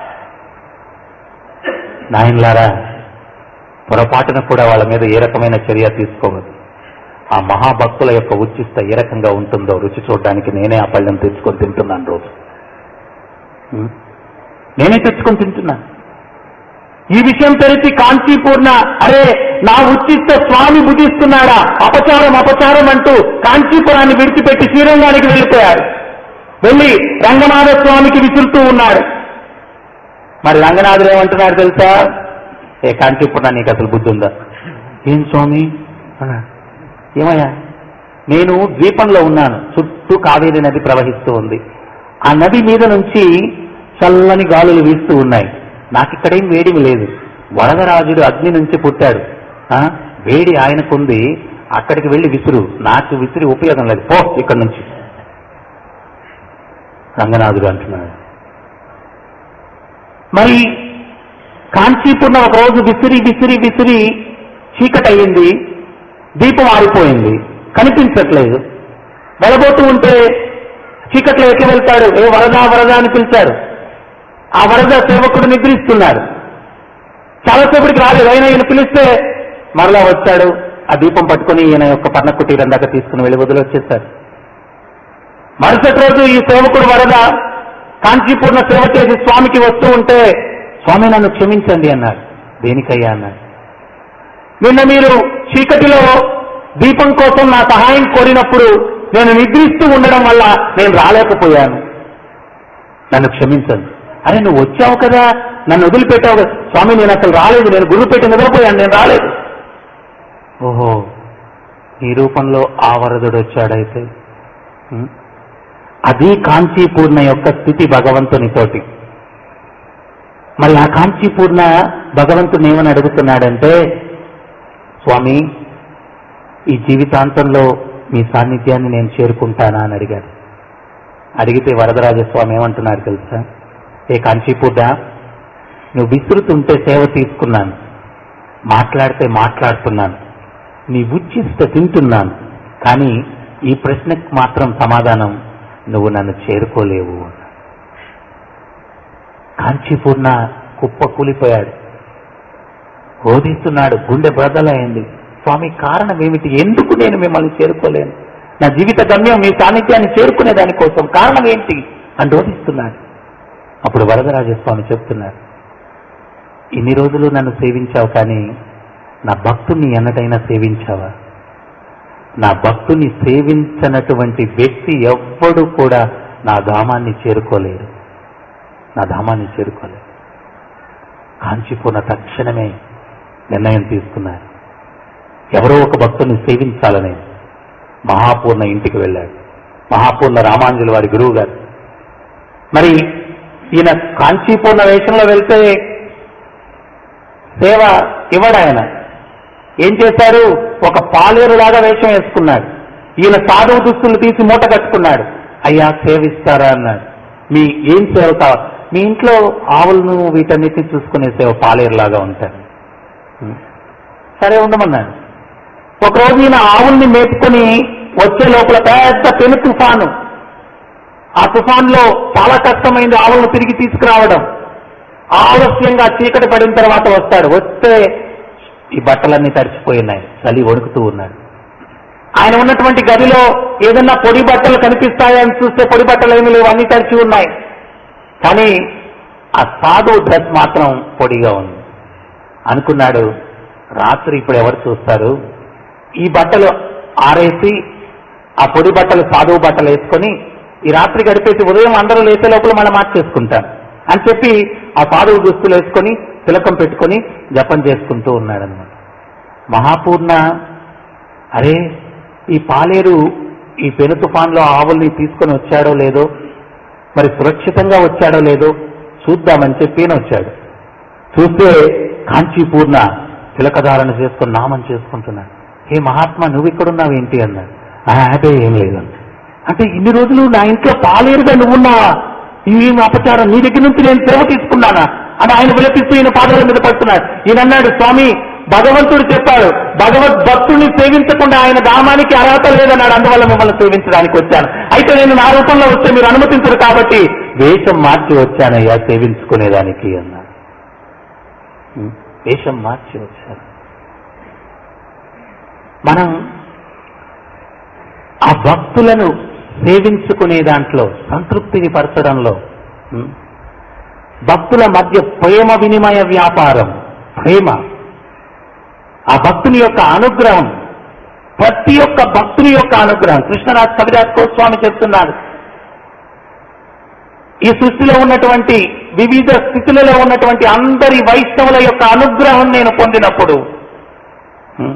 నాయన్లారా పొరపాటున కూడా వాళ్ళ మీద ఏ రకమైన చర్య తీసుకోవద్దు ఆ మహాభక్తుల యొక్క ఉచ్చిష్ట ఏ రకంగా ఉంటుందో రుచి చూడడానికి నేనే ఆ పళ్ళెం తెచ్చుకొని తింటున్నాను రోజు ఉం? నేనే తెచ్చుకొని తింటున్నాను ఈ విషయం తెలిసి కాంచీపూర్ణ అరే నా ఉచ్చిష్ట స్వామి భుజిస్తున్నాడా అపచారం అపచారం అంటూ కాంచీపురాన్ని విడిచిపెట్టి శ్రీరంగానికి వెళ్ళిపోయాడు వెళ్ళి రంగనాథ స్వామికి విసురుతూ ఉన్నాడు మరి రంగనాథుడు ఏమంటున్నాడు తెలుసా ఏ కాంచీపురం నీకు అసలు బుద్ధి ఉందా ఏం స్వామి అన్నాడు. ఏమయ్యా నేను ద్వీపంలో ఉన్నాను చుట్టూ కావేరి నది ప్రవహిస్తూ ఉంది ఆ నది మీద నుంచి చల్లని గాలులు వీస్తూ ఉన్నాయి నాకు ఇక్కడేం వేడిమి లేదు వరదరాజుడు అగ్ని నుంచి పుట్టాడు ఆ, వేడి ఆయనకుంది అక్కడికి వెళ్ళి విసురు నాకు విసిరి ఉపయోగం లేదు పో ఇక్కడి నుంచి రంగనాథుడు అంటున్నాడు మరి కాంచీపురం ఒక రోజు విసిరి విసిరి విసిరి చీకటి అయ్యింది దీపం ఆరిపోయింది కనిపించట్లేదు వెళ్ళబోతూ ఉంటే చీకట్లో ఎక్కి వెళ్తాడు ఏ వరదా వరదా అని పిలిచాడు ఆ వరద సేవకుడు నిద్రిస్తున్నాడు చాలాసేపటికి రాలేదు అయినా ఈయన పిలిస్తే మరలా వచ్చాడు ఆ దీపం పట్టుకుని ఈయన యొక్క పర్ణ కుటీరం దాకా తీసుకుని వెళ్ళి వదిలి వచ్చేశాడు మరుసటి రోజు ఈ సేవకుడు వరద కాంచీపూర్ణ సేవ చేసి స్వామికి వస్తూ ఉంటే స్వామి నన్ను క్షమించండి అన్నాడు దేనికయ్యా అన్నాడు నిన్న మీరు చీకటిలో దీపం కోసం నా సహాయం కోరినప్పుడు నేను నిద్రిస్తూ ఉండడం వల్ల నేను రాలేకపోయాను నన్ను క్షమించండి అరే నువ్వు వచ్చావు కదా నన్ను వదిలిపెట్టావు కదా స్వామి నేను అసలు రాలేదు నేను గురువు పెట్టి నిద్రపోయాను నేను రాలేదు ఓహో ఈ రూపంలో ఆ వరదుడు వచ్చాడైతే ఉం? అది కాంచీపూర్ణ యొక్క స్థితి భగవంతునితోటి మరి ఆ కాంచీపూర్ణ భగవంతుని ఏమని అడుగుతున్నాడంటే స్వామి ఈ జీవితాంతంలో మీ సాన్నిధ్యాన్ని నేను చేరుకుంటానా అని అడిగాడు అడిగితే వరదరాజస్వామి ఏమంటున్నాడు తెలుసా ఏ కాంచీపూర్ణ నువ్వు విసురుతుంటే సేవ తీసుకున్నాను మాట్లాడితే మాట్లాడుతున్నాను నీ ఉచ్చిష్ట తింటున్నాను కానీ ఈ ప్రశ్నకు మాత్రం సమాధానం నువ్వు నన్ను చేరుకోలేవు కాంచీపూర్ణ కుప్ప కూలిపోయాడు రోధిస్తున్నాడు గుండె బ్రదలైంది స్వామి కారణం ఏమిటి ఎందుకు నేను మిమ్మల్ని చేరుకోలేను నా జీవిత గమ్యం మీ సాన్నిధ్యాన్ని చేరుకునే దానికోసం కారణం ఏంటి అని రోధిస్తున్నాడు అప్పుడు వరదరాజస్వామి చెప్తున్నారు ఇన్ని రోజులు నన్ను సేవించావు కానీ నా భక్తుని ఎన్నటైనా సేవించావా నా భక్తుని సేవించనటువంటి వ్యక్తి ఎవ్వడు కూడా నా ధామాన్ని చేరుకోలేరు నా ధామాన్ని చేరుకోలేరు కాంచిపోన తక్షణమే నిర్ణయం తీసుకున్నారు ఎవరో ఒక భక్తుని సేవించాలని మహాపూర్ణ ఇంటికి వెళ్ళాడు మహాపూర్ణ రామాంజుల వారి గురువు గారు మరి ఈయన కాంచీపూర్ణ వేషంలో వెళ్తే సేవ ఇవ్వడు ఆయన ఏం చేశారు ఒక పాలేరులాగా వేషం వేసుకున్నాడు ఈయన సాధువు దుస్తులు తీసి మూట కట్టుకున్నాడు అయ్యా సేవిస్తారా అన్నాడు మీ ఏం సేవ కావాలి మీ ఇంట్లో ఆవులను వీటన్నిటిని చూసుకునే సేవ పాలేరులాగా ఉంటారు ఉం. సరే ఉండమన్నాడు ఒకరోజు ఈయన ఆవుల్ని మేపుకొని వచ్చే లోపల పెద్ద పెను తుఫాను ఆ తుఫాన్లో చాలా కష్టమైంది ఆవులను తిరిగి తీసుకురావడం ఆలస్యంగా చీకటి పడిన తర్వాత వస్తాడు వస్తే ఈ బట్టలన్నీ తడిచిపోయినాయి చలి వణుకుతూ ఉన్నాడు ఆయన ఉన్నటువంటి గదిలో ఏదన్నా పొడి బట్టలు కనిపిస్తాయని చూస్తే పొడి బట్టలు ఏమి లేవు అన్ని తడిచి ఉన్నాయి కానీ ఆ సాధువు డ్రెస్ మాత్రం పొడిగా ఉంది అనుకున్నాడు రాత్రి ఇప్పుడు ఎవరు చూస్తారు ఈ బట్టలు ఆరేసి ఆ పొడి బట్టలు సాధువు బట్టలు వేసుకొని ఈ రాత్రి గడిపేసి ఉదయం అందరూ లేచే లోపల మనం మార్చేసుకుంటాం అని చెప్పి ఆ సాధువు దుస్తులు వేసుకొని తిలకం పెట్టుకొని జపం చేసుకుంటూ ఉన్నాడనమాట మహాపూర్ణ అరే ఈ పాలేరు ఈ పెను తుఫాన్లో ఆవుల్ని తీసుకొని వచ్చాడో లేదో మరి సురక్షితంగా వచ్చాడో లేదో చూద్దామని చెప్పి ఈయన వచ్చాడు చూస్తే కాంచీపూర్ణ తిలకధారణ చేసుకుని నామం చేసుకుంటున్నాడు హే మహాత్మా నువ్వు ఇక్కడున్నావు ఏంటి అన్నాడు "ఆ, అదే ఏం లేదండి అంటే ఇన్ని రోజులు నా ఇంట్లో పాలేరుగా నువ్వున్నావా ఇవేం అపచారం నీ దగ్గర నుంచి నేను సేవ తీసుకున్నానా అని ఆయన విలపిస్తూ ఈయన పాదాల మీద పడుతున్నాడు ఈయన అన్నాడు స్వామి భగవంతుడు చెప్పాడు భగవద్ భక్తుడిని సేవించకుండా ఆయన ధామానికి అర్హత లేదన్నాడు అందువల్ల మిమ్మల్ని సేవించడానికి వచ్చాను అయితే నేను నా రూపంలో వస్తే మీరు అనుమతించరు కాబట్టి వేషం మార్చి వచ్చానయ్యా సేవించుకునేదానికి అన్నాడు ఉం, వేషం మార్చి వచ్చాను మనం ఆ భక్తులను సేవించుకునే దాంట్లో సంతృప్తిని పరచడంలో ఉం, భక్తుల మధ్య ప్రేమ వినిమయ వ్యాపారం ప్రేమ ఆ భక్తుని యొక్క అనుగ్రహం ప్రతి ఒక్క భక్తుని యొక్క అనుగ్రహం కృష్ణరాజ్ కవిరాజ్ గోస్వామి చెప్తున్నాడు ఈ సృష్టిలో ఉన్నటువంటి వివిధ స్థితులలో ఉన్నటువంటి అందరి వైష్ణవుల యొక్క అనుగ్రహం నేను పొందినప్పుడు హ్మ్,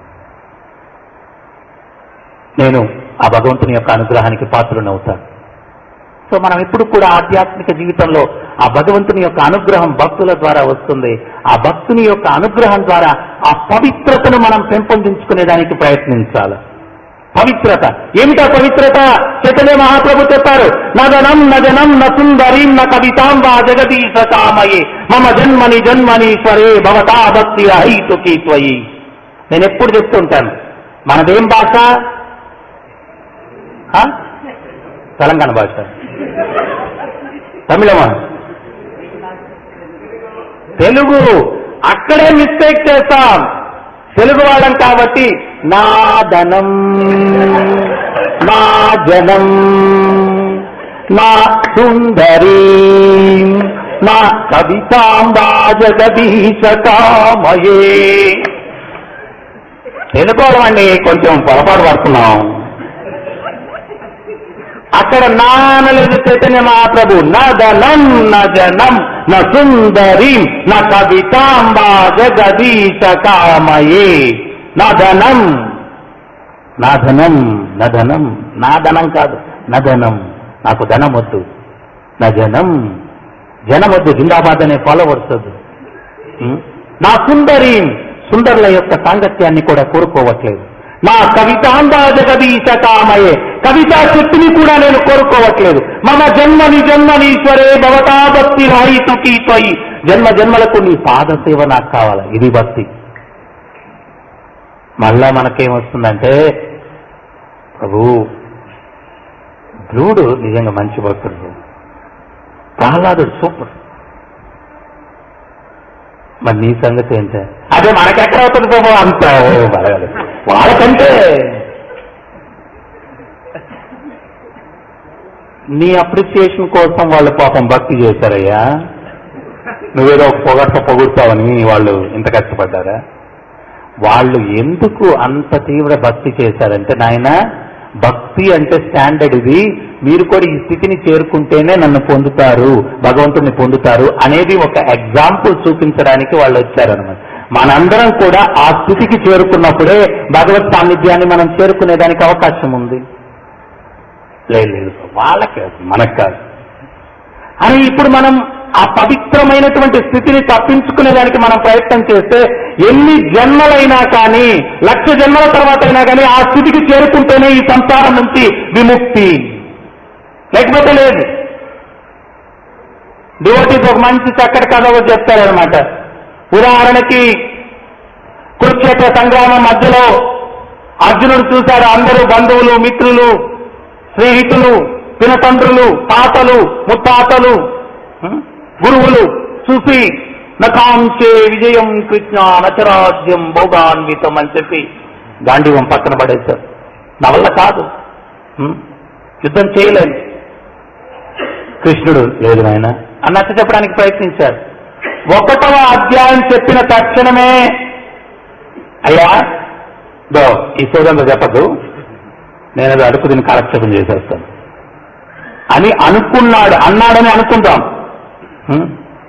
నేను ఆ భగవంతుని యొక్క అనుగ్రహానికి పాత్రునవుతాను సో మనం ఎప్పుడు కూడా ఆధ్యాత్మిక జీవితంలో ఆ భగవంతుని యొక్క అనుగ్రహం భక్తుల ద్వారా వస్తుంది ఆ భక్తుని యొక్క అనుగ్రహం ద్వారా ఆ పవిత్రతను మనం పెంపొందించుకునేదానికి ప్రయత్నించాలి పవిత్రత ఏమిటా పవిత్రత చైతన్య మహాప్రభు చెప్పారు నదనం నజనం న సుందరీం న కవితాంబా జగదీశ కామయే మమ జన్మని జన్మనీశ్వరే భవతా భక్తి అహైతుకి త్వయి నేను ఎప్పుడు చెప్తుంటాను మనదేం భాష ఆ? తెలంగాణ భాష తమిళమా తెలుగు అక్కడే మిస్టేక్ చేస్తాం తెలుగు వాళ్ళం కాబట్టి నా ధనం నా జనం నా సుందరి నా కవితాంబా జగదీశ కామయే తెలుగు వాళ్ళండి కొంచెం పొరపాటు పడుతున్నాం అక్కడ నానలేదు చైతన్య మహాప్రభు నదనం నజనం న సుందరి న కవితాంబా జగదీశ కామయే నదనం నా ధనం నా ధనం నా ధనం కాదు నా ధనం నాకు ధనం వద్దు నా జనం జనం వద్దు జిందాబాద్ అనే ఫాలోవర్స్ వద్దు ఉం? నా సుందరి సుందరుల యొక్క సాంగత్యాన్ని కూడా కోరుకోవట్లేదు నా కవితాంబా జగదీశ కామయే కవితా శక్తిని కూడా నేను కోరుకోవట్లేదు మమ జన్మని జన్మనీశ్వరే భవతా భక్తి రాయితుకి త్వయి జన్మ జన్మలకు నీ పాద సేవ నాకు కావాలి ఇది భక్తి మళ్ళా మనకేమొస్తుందంటే ప్రభు ధ్రువుడు నిజంగా మంచి భక్తుడు ప్రహ్లాదుడు సూపర్ మరి నీ సంగతి ఏంటే అదే మనకెక్కడ అవుతుంది ప్రభు అంత ఓ, బలగాలి. వాళ్ళకంటే నీ అప్రిసియేషన్ కోసం వాళ్ళు పాపం భక్తి చేశారయ్యా నువ్వేదో ఒక పొగట్ట పొగుడుతావని వాళ్ళు ఇంత కష్టపడ్డారా వాళ్ళు ఎందుకు అంత తీవ్ర భక్తి చేశారంటే నాయన భక్తి అంటే స్టాండర్డ్ ఇది మీరు కూడా ఈ స్థితిని చేరుకుంటేనే నన్ను పొందుతారు భగవంతుడిని పొందుతారు అనేది ఒక ఎగ్జాంపుల్ చూపించడానికి వాళ్ళు వచ్చారనమాట మనందరం కూడా ఆ స్థితికి చేరుకున్నప్పుడే భగవత్ సాన్నిధ్యాన్ని మనం చేరుకునేదానికి అవకాశం ఉంది లేదు లేదు వాళ్ళకి కాదు, మనకు కాదు అని ఇప్పుడు మనం ఆ పవిత్రమైనటువంటి స్థితిని తప్పించుకునేదానికి మనం ప్రయత్నం చేస్తే ఎన్ని జన్మలైనా కానీ లక్ష జన్మల తర్వాత అయినా కానీ ఆ స్థితికి చేరుకుంటేనే ఈ సంసారం నుంచి విముక్తి లేకపోతే లేదు డివోటీస్ ఒక మంచి చక్కటి కథ ఒకటి చెప్తారనమాట ఉదాహరణకి కురుక్షేత్ర సంగ్రామం మధ్యలో అర్జునుడు చూశాడు అందరూ బంధువులు మిత్రులు స్నేహితులు పినతండ్రులు తాతలు ముత్తాతలు హ్మ్, గురువులు చూసి నకాంచే విజయం కృష్ణ నచరాజ్యం భోగాన్వితం అని చెప్పి గాంధీవం పక్కన పడేశారు నా వల్ల కాదు హ్మ్, యుద్ధం చేయలేను కృష్ణుడు లేదు నాయన అన్నట్టు చెప్పడానికి ప్రయత్నించారు ఒకటవ అధ్యాయం చెప్పిన తక్షణమే అయ్యా దో ఈ సోదంతో చెప్పద్దు నేను అది అడుగు దీన్ని కాలక్షేపం చేసేస్తాను అని అనుకున్నాడు అన్నాడని అనుకుంటాం హ్మ్?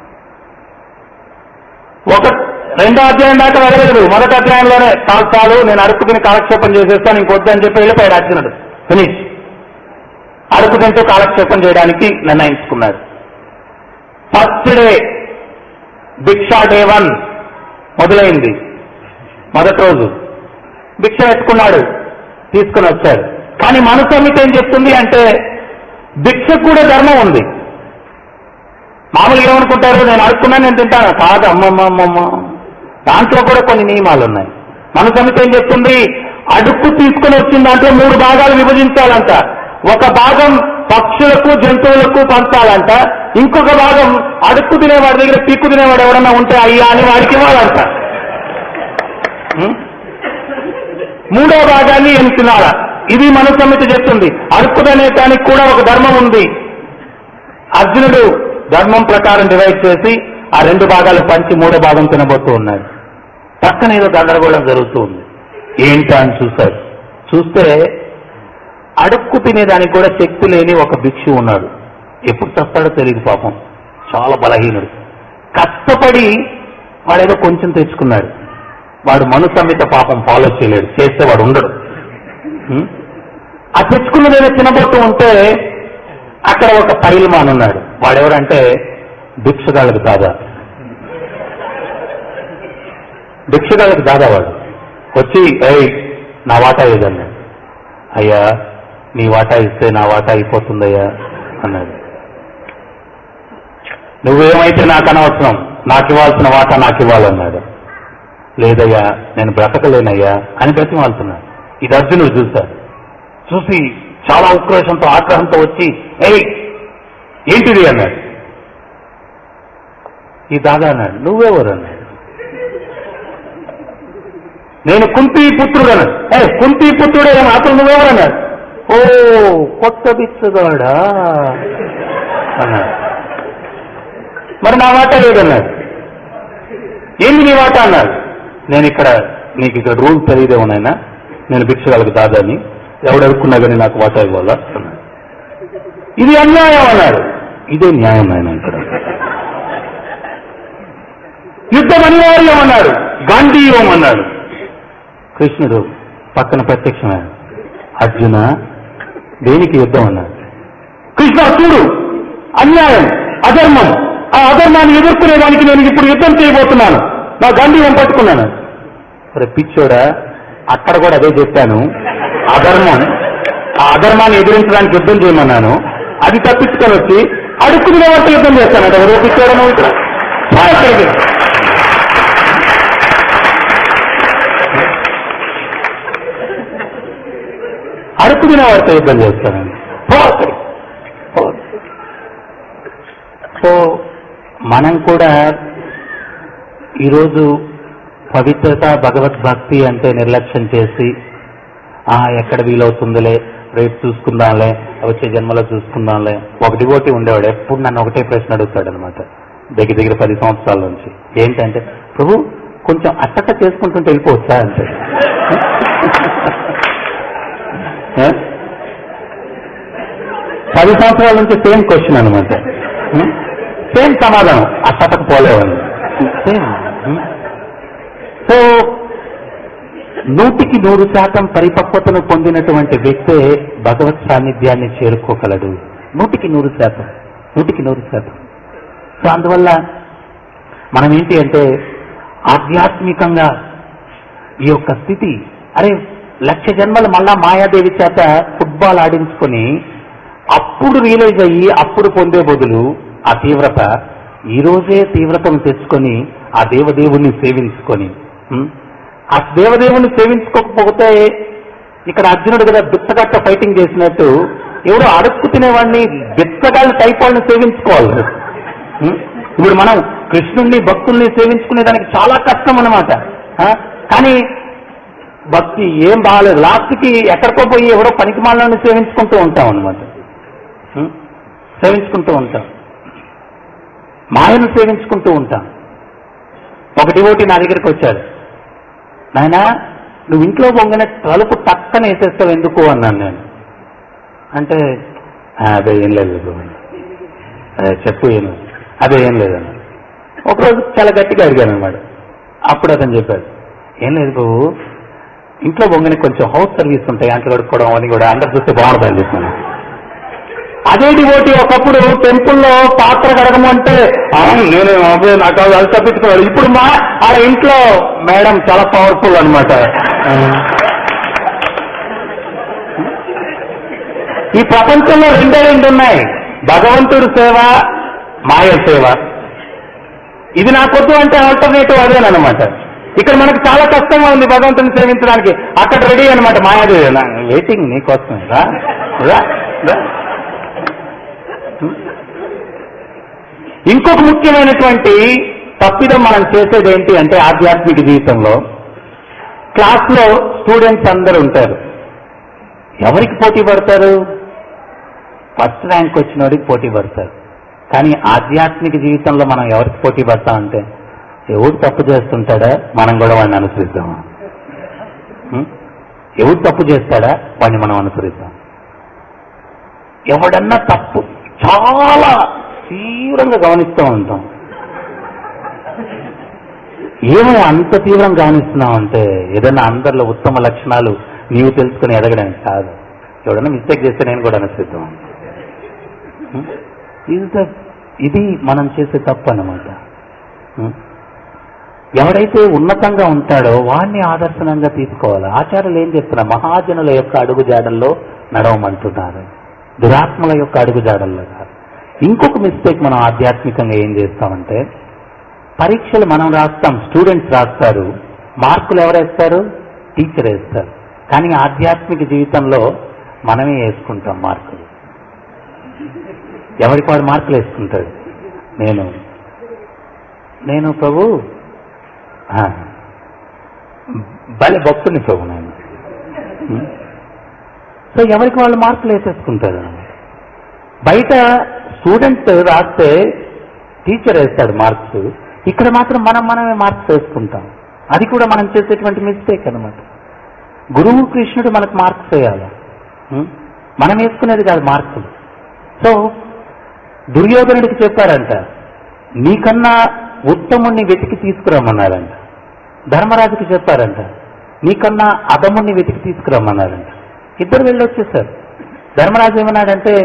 ఒక రెండో అధ్యాయం దాకా వెళ్ళలేదు మొదటి అధ్యాయంలోనే చాలు చాలు నేను అడుగు తిని కాలక్షేపం చేసేస్తాను ఇంకొద్దు అని చెప్పి వెళ్ళిపోయాడు అర్జునుడు ఫినిష్ అడుగు తింటూ కాలక్షేపం చేయడానికి నిర్ణయించుకున్నాడు ఫస్ట్ డే భిక్షా డే వన్ మొదలైంది మొదటి రోజు భిక్ష ఎత్తుకున్నాడు తీసుకుని వచ్చాడు కానీ మనసమితి ఏం చెప్తుంది అంటే భిక్ష కూడా ధర్మం ఉంది మామూలుగా ఏమనుకుంటారు నేను అడుక్కున్నాను నేను తింటాను కాదు అమ్మమ్మమ్మమ్మ దాంట్లో కూడా కొన్ని నియమాలు ఉన్నాయి మన సమితి ఏం చెప్తుంది అడుక్కు తీసుకుని వచ్చిన దాంట్లో మూడు భాగాలు విభజించాలంట ఒక భాగం పక్షులకు జంతువులకు పంచాలంట ఇంకొక భాగం అడుక్కు తినేవాడి దగ్గర పీక్కు తినేవాడు ఎవడన్నా ఉంటే అయ్యా అని వాడికి ఇవ్వాలంట ఉం? మూడో భాగాన్ని ఏం తినాలా ఇది మన సమితి చెప్తుంది అడుక్కుదనే దానికి కూడా ఒక ధర్మం ఉంది అర్జునుడు ధర్మం ప్రకారం డివైడ్ చేసి ఆ రెండు భాగాలు పంచి మూడో భాగం తినబోతూ ఉన్నాడు పక్కన ఏదో గందరగోళం జరుగుతూ ఉంది ఏంటా అని చూశాడు చూస్తే అడుక్కు తినేదానికి కూడా శక్తి లేని ఒక భిక్షు ఉన్నాడు ఎప్పుడు చస్తాడో తెలియదు పాపం చాలా బలహీనుడు కష్టపడి వాడేదో కొంచెం తెచ్చుకున్నాడు వాడు మను సంహిత పాపం ఫాలో చేయలేడు చేస్తే వాడు ఉండడు హ్మ్? ఆ తెచ్చుకున్నదేదో తినబోతూ ఉంటే అక్కడ ఒక పైల్మాన్ ఉన్నాడు వాడెవరంటే భిక్షగాళ్ళకి దాదా భిక్షగాళ్ళకి దాదా వాడు వచ్చి ఏయ్ నా వాటా ఏదన్నాడు అయ్యా నీ వాటా ఇస్తే నా వాటా అయిపోతుందయ్యా అన్నాడు నువ్వేమైతే నాకు అనవసరం నాకు ఇవ్వాల్సిన వాటా నాకు ఇవ్వాలన్నాడు లేదయ్యా నేను బ్రతకలేనయ్యా అని బ్రతిమాలుతున్నాడు ఇది అర్జునుడు చూశాడు చూసి చాలా ఉక్రోషంతో ఆగ్రహంతో వచ్చి ఏయ్ ఏంటిది అన్నాడు ఈ దాదా అన్నాడు నువ్వెవరు అన్నాడు నేను కుంతి పుత్రుడు అన్నాడు ఏ కుంతి పుత్రుడే అతను నువ్వెవరు అన్నాడు ఓ కొత్త బిచ్చగాడా అన్నాడు మరి నా మాట లేదన్నాడు ఏంది నీ మాట అన్నాడు నేను ఇక్కడ నీకు ఇక్కడ రూల్ తెలియదేమో నాయనా నేను భిక్షగాలకు దాదాని ఎవడెడుకున్నా కానీ నాకు వాటా ఇవ్వాలా అన్నాడు ఇది అన్యాయం అన్నాడు ఇదే న్యాయం నాయన ఇక్కడ యుద్ధం అనివార్యం అన్నాడు గాంధీయం అన్నాడు కృష్ణుడు పక్కన ప్రత్యక్షమయ్యాడు అర్జున దేనికి యుద్ధం అన్నాడు కృష్ణ చూడు అన్యాయం అధర్మం ఆ అధర్మాన్ని ఎదుర్కొనేదానికి నేను ఇప్పుడు యుద్ధం చేయబోతున్నాను నా గాంధీవం పట్టుకున్నాను మరి పిచ్చోడా అక్కడ కూడా అదే చెప్పాను అధర్మం ఆ అధర్మాన్ని ఎదిరించడానికి యుద్ధం చేయమన్నాను అది తప్పించుకొని వచ్చి అడుక్కునే వంట యుద్ధం చేస్తానట ఎవరో పిచ్చోడా నువ్వు ఇక్కడ పో ఇక్కడికి. అడుగు తినేవాడితో యుద్ధం చేస్తానండి పో అక్కడికి. పో. సో మనం కూడా ఈరోజు పవిత్రత భగవద్భక్తి అంటే నిర్లక్ష్యం చేసి ఆ ఎక్కడ వీలవుతుందిలే రేపు చూసుకుందాంలే వచ్చే జన్మలో చూసుకుందాంలే ఒక డివోటి ఉండేవాడు ఎప్పుడు నన్ను ఒకటే ప్రశ్న అడుగుతాడు అనమాట దగ్గర దగ్గర పది సంవత్సరాల నుంచి ఏంటంటే ప్రభు కొంచెం అట్టట చేసుకుంటుంటే వెళ్ళిపోవచ్చా అంటే ఏ? పది సంవత్సరాల నుంచి సేమ్ క్వశ్చన్ అనమాట సేమ్ సమాధానం అట్టటకు పోలేవండి సేమ్ సో నూటికి నూరు శాతం పరిపక్వతను పొందినటువంటి వ్యక్తే భగవత్ సాన్నిధ్యాన్ని చేరుకోగలడు నూటికి నూరు శాతం నూటికి నూరు శాతం సో అందువల్ల మనం ఏంటి అంటే ఆధ్యాత్మికంగా ఈ యొక్క స్థితి అరే లక్ష జన్మలు మళ్ళా మాయాదేవి చేత ఫుట్బాల్ ఆడించుకొని అప్పుడు రియలైజ్ అయ్యి అప్పుడు పొందే బదులు ఆ తీవ్రత ఈ రోజే తీవ్రతను తెచ్చుకొని ఆ దేవదేవుణ్ణి సేవించుకొని ఉం? ఆ దేవదేవుణ్ణి సేవించుకోకపోతే ఇక్కడ అర్జునుడు కదా బిచ్చగట్ట ఫైటింగ్ చేసినట్టు ఎవడో అడుక్కు తినేవాడిని బిచ్చగాళ్ళ టైప్ వాళ్ళని సేవించుకోవాలి ఉం? ఇప్పుడు మనం కృష్ణుణ్ణి భక్తుల్ని సేవించుకునే దానికి చాలా కష్టం అన్నమాట ఆ? కానీ భక్తి ఏం బాగాలేదు లాస్ట్కి ఎక్కడికో పోయి ఎవడో పనికి మాలని సేవించుకుంటూ ఉంటాం అనమాట సేవించుకుంటూ ఉంటాం మాయను సేవించుకుంటూ ఉంటాం ఒక డివోటి నా దగ్గరికి వచ్చాడు నాయనా నువ్వు ఇంట్లో పొంగిన తలుపు టక్కన వేసేస్తావు ఎందుకు అన్నాను నేను అంటే "ఆ, అదే ఏం లేదు ప్రభు." "అదే, చెప్పు ఏం లేదు." అదే ఏం లేదన్న ఒకరోజు చాలా గట్టిగా అడిగాను అనమాట అప్పుడు అతను చెప్పాడు ఏం లేదు బాబు ఇంట్లో బొంగని కొంచెం హౌస్ సర్వీస్ ఉంటాయి అంట్లు కడుక్కోవడం అని కూడా అందరు చూస్తే బాగుంటుందని చెప్పాను అదే డివోటి ఒకప్పుడు టెంపుల్లో పాత్ర కడగము అంటే "అవును, నేను అబ్బాయి నాకు అది అది తప్పించుకోవాలి ఇప్పుడు మా ఆ ఇంట్లో మేడం చాలా పవర్ఫుల్ అనమాట ఈ ప్రపంచంలో రెండే రెండు ఉన్నాయి భగవంతుడి సేవ మాయ సేవ ఇది నాకొద్దు అంటే ఆల్టర్నేటివ్ అదేనమాట ఇక్కడ మనకు చాలా కష్టంగా ఉంది భగవంతుని సేవించడానికి అక్కడ రెడీ అనమాట మాయాదేవి నా- వెయిటింగ్ నీకోసమే రా రా, రా. ఇంకొక ముఖ్యమైనటువంటి తప్పిదం మనం చేసేది ఏంటి అంటే ఆధ్యాత్మిక జీవితంలో క్లాస్లో స్టూడెంట్స్ అందరూ ఉంటారు ఎవరికి పోటీ పడతారు ఫస్ట్ ర్యాంక్ వచ్చినోడికి పోటీ పడతారు కానీ ఆధ్యాత్మిక జీవితంలో మనం ఎవరికి పోటీ పడతామంటే ఎవడు తప్పు చేస్తుంటాడా మనం కూడా వాడిని అనుసరిద్దామా ఉం? ఎవడు తప్పు చేస్తాడా వాడిని మనం అనుసరిద్దాం ఎవడన్నా తప్పు చాలా తీవ్రంగా గమనిస్తూ ఉంటాం ఏమో అంత తీవ్రంగా గమనిస్తున్నామంటే ఏదైనా అందరిలో ఉత్తమ లక్షణాలు నీవు తెలుసుకుని ఎదగడానికి కాదు ఎవడన్నా మిస్టేక్ చేస్తే నేను కూడా అనుసరిద్దాం ఇది ద- ఇది మనం చేసే తప్పు అన్నమాట ఉం? ఎవడైతే ఉన్నతంగా ఉంటాడో వాడిని ఆదర్శనంగా తీసుకోవాలి ఆచార్యులు ఏం చెప్తున్నారు మహాజనుల యొక్క అడుగుజాడల్లో నడవమంటున్నారు దురాత్మల యొక్క అడుగుజాడల్లో కాదు ఇంకొక మిస్టేక్ మనం ఆధ్యాత్మికంగా ఏం చేస్తామంటే పరీక్షలు మనం రాస్తాం స్టూడెంట్స్ రాస్తారు మార్కులు ఎవరేస్తారు టీచర్ వేస్తారు కానీ ఆధ్యాత్మిక జీవితంలో మనమే వేసుకుంటాం మార్కులు ఎవరికి వాడు మార్కులు వేసుకుంటాడు నేను నేను ప్రభు ఆ, భలే భక్తుని ప్రభు నేను ఉం? సో ఎవరికి వాళ్ళు మార్కులు వేసేసుకుంటారు బయట స్టూడెంట్ రాస్తే టీచర్ వేస్తాడు మార్క్స్ ఇక్కడ మాత్రం మనం మనమే మార్క్స్ వేసుకుంటాం అది కూడా మనం చేసేటువంటి మిస్టేక్ అన్నమాట గురువు కృష్ణుడు మనకు మార్క్స్ వేయాలి ఉం? మనం వేసుకునేది కాదు మార్కులు సో దుర్యోధనుడికి చెప్పారంట నీకన్నా ఉత్తముణ్ణి వెతికి తీసుకురమ్మన్నారంట ధర్మరాజుకి చెప్పారంట నీకన్నా అధముణ్ణి వెతికి తీసుకురమ్మన్నారంట ఇద్దరు వెళ్ళి వచ్చేసారు ధర్మరాజు ఏమన్నాడంటే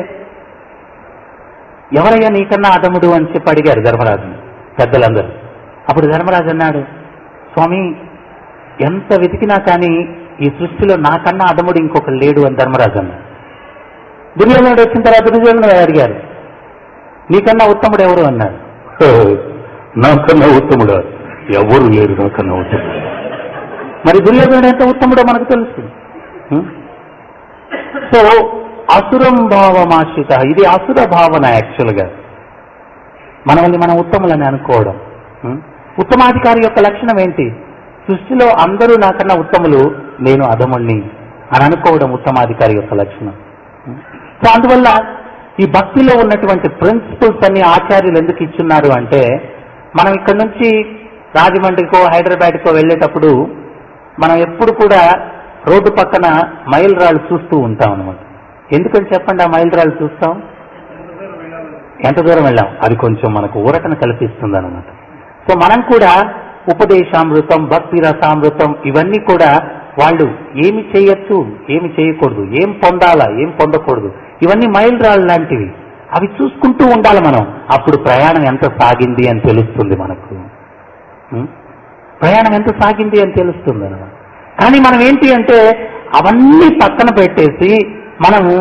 ఎవరయ్యా నీకన్నా అధముడు అని చెప్పి అడిగారు ధర్మరాజుని పెద్దలందరూ అప్పుడు ధర్మరాజు అన్నాడు స్వామి ఎంత వెతికినా కానీ ఈ సృష్టిలో నాకన్నా అధముడు ఇంకొకరు లేడు అని ధర్మరాజు అన్నాడు దుర్యోధనుడు వచ్చిన తర్వాత దుర్యోధనుడు అడిగారు నీకన్నా ఉత్తముడు ఎవరు అన్నాడు నాకన్నా ఉత్తముడు ఎవరు లేరు నాకన్నా ఉత్తముడు మరి దుర్యోధనుడు ఎంత ఉత్తముడో మనకు తెలుసు హ్మ్? సో అసురం భావమాశ్రిత ఇది అసుర భావన యాక్చువల్గా మనల్ని మనం ఉత్తములని అనుకోవడం హ్మ్? ఉత్తమాధికారి యొక్క లక్షణం ఏంటి సృష్టిలో అందరూ నాకన్నా ఉత్తములు నేను అధముణ్ణి అని అనుకోవడం ఉత్తమాధికారి యొక్క లక్షణం హ్మ్? సో అందువల్ల ఈ భక్తిలో ఉన్నటువంటి ప్రిన్సిపల్స్ అన్ని ఆచార్యులు ఎందుకు ఇచ్చున్నారు అంటే మనం ఇక్కడ నుంచి రాజమండ్రికో హైదరాబాద్కో వెళ్ళేటప్పుడు మనం ఎప్పుడు కూడా రోడ్డు పక్కన మైల్ రాళ్ళు చూస్తూ ఉంటాం అనమాట ఎందుకని చెప్పండి ఆ మైల్ రాళ్ళు చూస్తాం ఎంత దూరం వెళ్ళాం అది కొంచెం మనకు ఊరటను కల్పిస్తుంది అనమాట సో మనం కూడా ఉపదేశామృతం భక్తి రసామృతం ఇవన్నీ కూడా వాళ్ళు ఏమి చేయొచ్చు ఏమి చేయకూడదు ఏం పొందాలా ఏం పొందకూడదు ఇవన్నీ మైల్ రాళ్ళు లాంటివి అవి చూసుకుంటూ ఉండాలి మనం అప్పుడు ప్రయాణం ఎంత సాగింది అని తెలుస్తుంది మనకు ఉం? ప్రయాణం ఎంత సాగింది అని తెలుస్తుంది అనమాట కానీ మనం ఏంటి అంటే అవన్నీ పక్కన పెట్టేసి మనము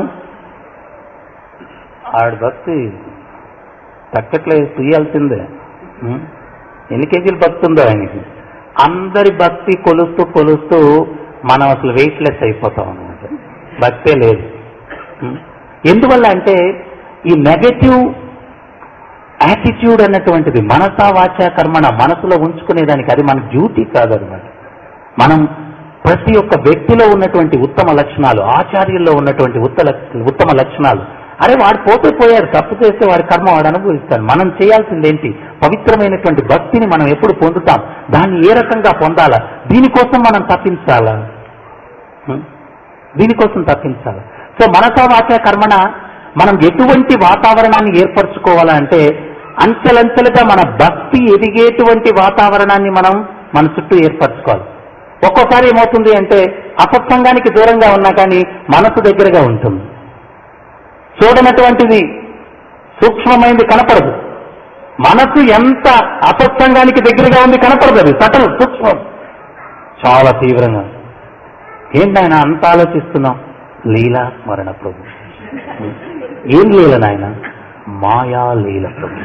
ఆవిడ భక్తి తక్కట్లేదు తీయాల్సిందే ఉం? ఎన్ని కేజీలు భక్తి ఉందో ఆయనకి అందరి భక్తి కొలుస్తూ కొలుస్తూ మనం అసలు వెయిట్లెస్ అయిపోతాం అనమాట భక్తే లేదు ఉం? ఎందువల్ల అంటే ఈ నెగటివ్ యాటిట్యూడ్ అన్నటువంటిది మనసా వాచ కర్మణ మనసులో ఉంచుకునేదానికి అది మన డ్యూటీ కాదనమాట మనం ప్రతి ఒక్క వ్యక్తిలో ఉన్నటువంటి ఉత్తమ లక్షణాలు ఆచార్యుల్లో ఉన్నటువంటి ఉత్త లక్ష- ఉత్తమ లక్షణాలు అరే వాడు పోతే పోయారు తప్పు చేస్తే వాడి కర్మ వాడు అనుభవిస్తాడు మనం చేయాల్సింది ఏంటి పవిత్రమైనటువంటి భక్తిని మనం ఎప్పుడు పొందుతాం దాన్ని ఏ రకంగా పొందాలా దీనికోసం మనం తప్పించాలా హ్మ్? దీనికోసం తప్పించాలి సో మనసా వాచ కర్మణ మనం ఎటువంటి వాతావరణాన్ని ఏర్పరచుకోవాలంటే అంచెలంచెలుగా మన భక్తి ఎదిగేటువంటి వాతావరణాన్ని మనం మన చుట్టూ ఏర్పరచుకోవాలి ఒక్కోసారి ఏమవుతుంది అంటే అసత్సంగానికి దూరంగా ఉన్నా కానీ మనసు దగ్గరగా ఉంటుంది చూడనటువంటిది సూక్ష్మమైనది కనపడదు మనసు ఎంత అసత్సంగానికి దగ్గరగా ఉంది కనపడదు అది సటల్ సూక్ష్మం చాలా తీవ్రంగా ఏంటి ఆయన అంత ఆలోచిస్తున్నాం లీలా స్మరణ ప్రభు ఏం లీల నాయన మాయా లీల ప్రభు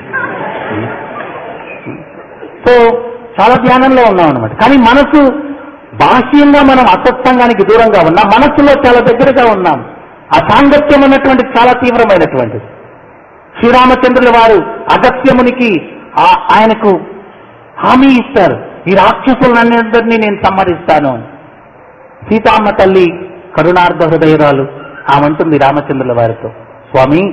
సో చాలా ధ్యానంలో ఉన్నాం అనమాట కానీ మనసు బాహ్యంగా మనం అసత్సంగానికి దూరంగా ఉన్నాం మనస్సులో చాలా దగ్గరగా ఉన్నాం ఆ సాంగత్యం అన్నటువంటి చాలా తీవ్రమైనటువంటిది శ్రీరామచంద్రుల వారు అగత్యమునికి ఆ- ఆయనకు హామీ ఇస్తారు ఈ రాక్షసులన్నింటినీ నేను సంహరిస్తాను అని సీతామ్మ తల్లి కరుణార్థ హృదయరాలు ఆమంటుంది రామచంద్రుల వారితో స్వామి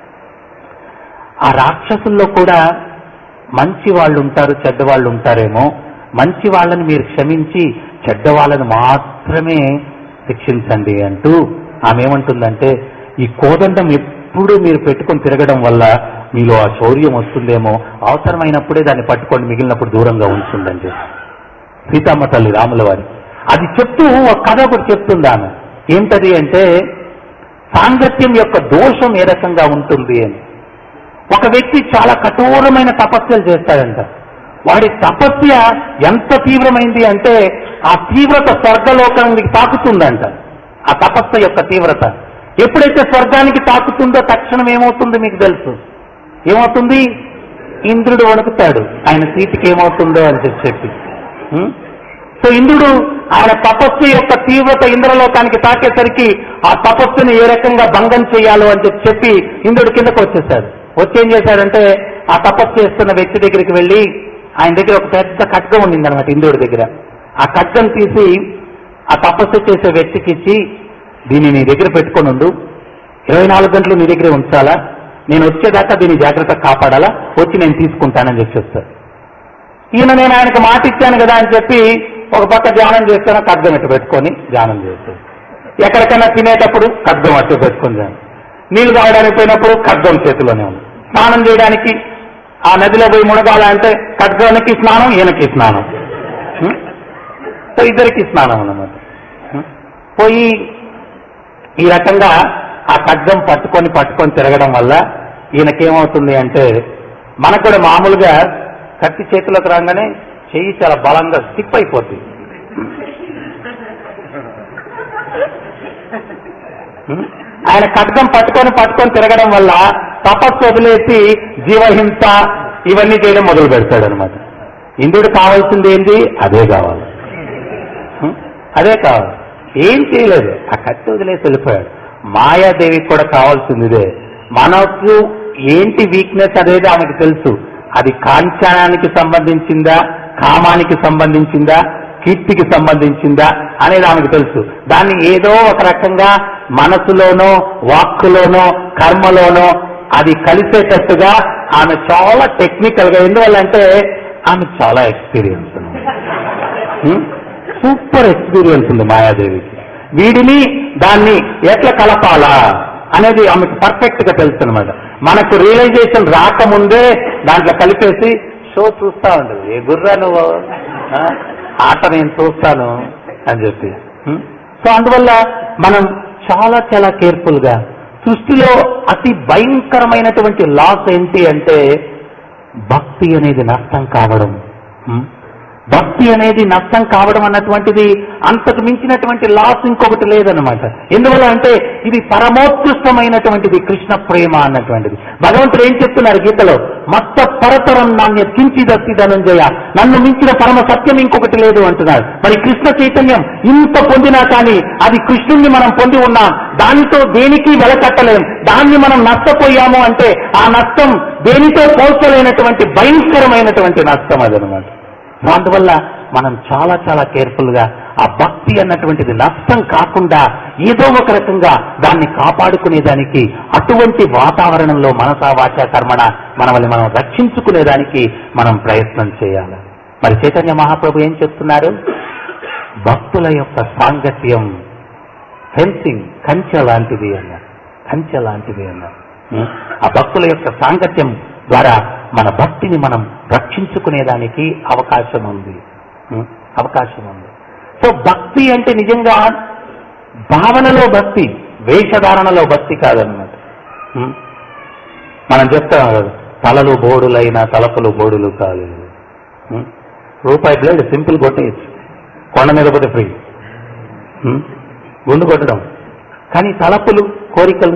ఆ రాక్షసుల్లో కూడా మంచి వాళ్ళు ఉంటారు చెడ్డ వాళ్ళు ఉంటారేమో మంచి వాళ్ళని మీరు క్షమించి చెడ్డ వాళ్ళని మాత్రమే శిక్షించండి అంటూ ఆమె ఏమంటుందంటే ఈ కోదండం ఎప్పుడు మీరు పెట్టుకొని తిరగడం వల్ల మీలో ఆ శౌర్యం వస్తుందేమో అవసరమైనప్పుడే దాన్ని పట్టుకొని మిగిలినప్పుడు దూరంగా ఉంచుందని చెప్పి సీతమ్మ తల్లి రాముల వారి అది చెప్తూ ఒక కథ ఒకటి చెప్తుంది ఆమె ఏంటది అంటే సాంగత్యం యొక్క దోషం ఏ రకంగా ఉంటుంది అని ఒక వ్యక్తి చాలా కఠోరమైన తపస్యలు చేస్తాడంట వాడి తపస్య ఎంత తీవ్రమైంది అంటే ఆ తీవ్రత స్వర్గలోకానికి తాకుతుందంట ఆ తపస్య యొక్క తీవ్రత ఎప్పుడైతే స్వర్గానికి తాకుతుందో తక్షణం ఏమవుతుంది మీకు తెలుసు ఏమవుతుంది ఇంద్రుడు వణుకుతాడు ఆయన సీటుకి ఏమవుతుందో అని చెప్పి చెప్పి ఉం? సో ఇంద్రుడు ఆయన తపస్సు యొక్క తీవ్రత ఇంద్రలోకానికి తాకేసరికి ఆ తపస్సుని ఏ రకంగా భంగం చేయాలో అని చెప్పి చెప్పి ఇంద్రుడు కిందకు వచ్చేసాడు వచ్చి ఏం చేశాడంటే ఆ తపస్సు చేస్తున్న వ్యక్తి దగ్గరికి వెళ్ళి ఆయన దగ్గర ఒక పెద్ద ఖడ్గం ఉండింది అనమాట ఇంద్రుడి దగ్గర ఆ ఖడ్గం తీసి ఆ తపస్సు చేసే వ్యక్తికి ఇచ్చి దీన్ని నీ దగ్గర పెట్టుకొని ఉండు ఇరవై నాలుగు గంటలు నీ దగ్గరే ఉంచాలా నేను వచ్చేదాకా దీన్ని జాగ్రత్తగా కాపాడాలా వచ్చి నేను తీసుకుంటానని చెప్పి చెప్తాడు ఈయన నేను ఆయనకు మాట ఇచ్చాను కదా అని చెప్పి ఒక పక్క ధ్యానం చేస్తాను ఖడ్గం ఇట్టు పెట్టుకొని ధ్యానం చేస్తాడు ఎక్కడికైనా తినేటప్పుడు ఖడ్గం అట్టు పెట్టుకొని ధ్యానం నీళ్లు తాగడానికి పోయినప్పుడు ఖడ్గం చేతిలోనే ఉంది స్నానం చేయడానికి ఆ నదిలో పోయి మునగాల అంటే ఖడ్గానికి స్నానం ఈయనకి స్నానం హ్మ్? సో ఇద్దరికి స్నానం అన్నమాట హ్మ్? పోయి ఈ రకంగా ఆ ఖడ్గం పట్టుకొని పట్టుకొని తిరగడం వల్ల ఈయనకేమవుతుంది అంటే మనకు కూడా మామూలుగా కత్తి చేతిలోకి రాగానే చెయ్యి చాలా బలంగా స్టిప్ అయిపోతుంది హ్మ్? ఆయన ఖడ్గం పట్టుకొని పట్టుకొని తిరగడం వల్ల తపస్సు వదిలేసి జీవహింస ఇవన్నీ చేయడం మొదలు పెడతాడు అనమాట ఇంద్రుడు కావాల్సింది ఏంటి అదే కావాలి హ్మ్? అదే కావాలి ఏం చేయలేదు ఆ కత్తి వదిలేసి వెళ్ళిపోయాడు మాయాదేవికి కూడా కావాల్సింది ఇదే మనకు ఏంటి వీక్నెస్ అనేది ఆమెకు తెలుసు అది కాంచనానికి సంబంధించిందా కామానికి సంబంధించిందా కీర్తికి సంబంధించిందా అనేది ఆమెకు తెలుసు దాన్ని ఏదో ఒక రకంగా మనసులోనో వాక్కులోనో కర్మలోనో అది కలిసేటట్టుగా ఆమె చాలా టెక్నికల్ గా ఎందువల్ల అంటే ఆమె చాలా ఎక్స్పీరియన్స్ సూపర్ ఎక్స్పీరియన్స్ ఉంది మాయాదేవికి వీడిని దాన్ని ఎట్లా కలపాలా అనేది ఆమెకు పర్ఫెక్ట్ గా తెలుసు అనమాట మనకు రియలైజేషన్ రాకముందే దాంట్లో కలిపేసి షో చూస్తా ఉండదు ఏ గుర్రా నువ్వు ఆ? ఆట నేను చూస్తాను అని చెప్పి హ్మ్? సో అందువల్ల మనం చాలా చాలా కేర్ఫుల్ గా సృష్టిలో అతి భయంకరమైనటువంటి లాస్ ఏంటి అంటే భక్తి అనేది నష్టం కావడం హ్మ్? భక్తి అనేది నష్టం కావడం అన్నటువంటిది అంతకు మించినటువంటి లాస్ ఇంకొకటి లేదనమాట ఎందువల్ల అంటే ఇది పరమోత్కృష్టమైనటువంటిది కృష్ణ ప్రేమ అన్నటువంటిది భగవంతుడు ఏం చెప్తున్నారు గీతలో మత్త పరతరం నాణ్య కించిదస్తి ధనంజయ నన్ను మించిన పరమ సత్యం ఇంకొకటి లేదు అంటున్నారు మరి కృష్ణ చైతన్యం ఇంత పొందినా కానీ అది కృష్ణుణ్ణి మనం పొంది ఉన్నాం దానితో దేనికి వెలకట్టలేం దాన్ని మనం నష్టపోయాము అంటే ఆ నష్టం దేనితో పోల్చలేనటువంటి భయంకరమైనటువంటి నష్టం అదనమాట సో అందువల్ల మనం చాలా చాలా కేర్ఫుల్ గా ఆ భక్తి అన్నటువంటిది నష్టం కాకుండా ఏదో ఒక రకంగా దాన్ని కాపాడుకునేదానికి అటువంటి వాతావరణంలో మనసా వాచ కర్మణ మనల్ని మనం రక్షించుకునేదానికి మనం ప్రయత్నం చేయాలి మరి చైతన్య మహాప్రభు ఏం చెప్తున్నారు భక్తుల యొక్క సాంగత్యం ఫెన్సింగ్ కంచె లాంటిది అన్నారు కంచె లాంటిది అన్నారు ఉం? ఆ భక్తుల యొక్క సాంగత్యం ద్వారా మన భక్తిని మనం రక్షించుకునేదానికి అవకాశం ఉంది ఉం? అవకాశం ఉంది సో భక్తి అంటే నిజంగా భావనలో భక్తి వేషధారణలో భక్తి కాదనమాట ఉం? మనం చెప్తాం కదా, తలలు బోడులైన తలపులు బోడులు కాలేదు ఉం? రూపాయి బ్లేడ్ సింపుల్ కొట్టేయచ్చు కొండ మీద పోతే ఫ్రీ ఉం? గుండు కొట్టడం కానీ తలపులు కోరికలు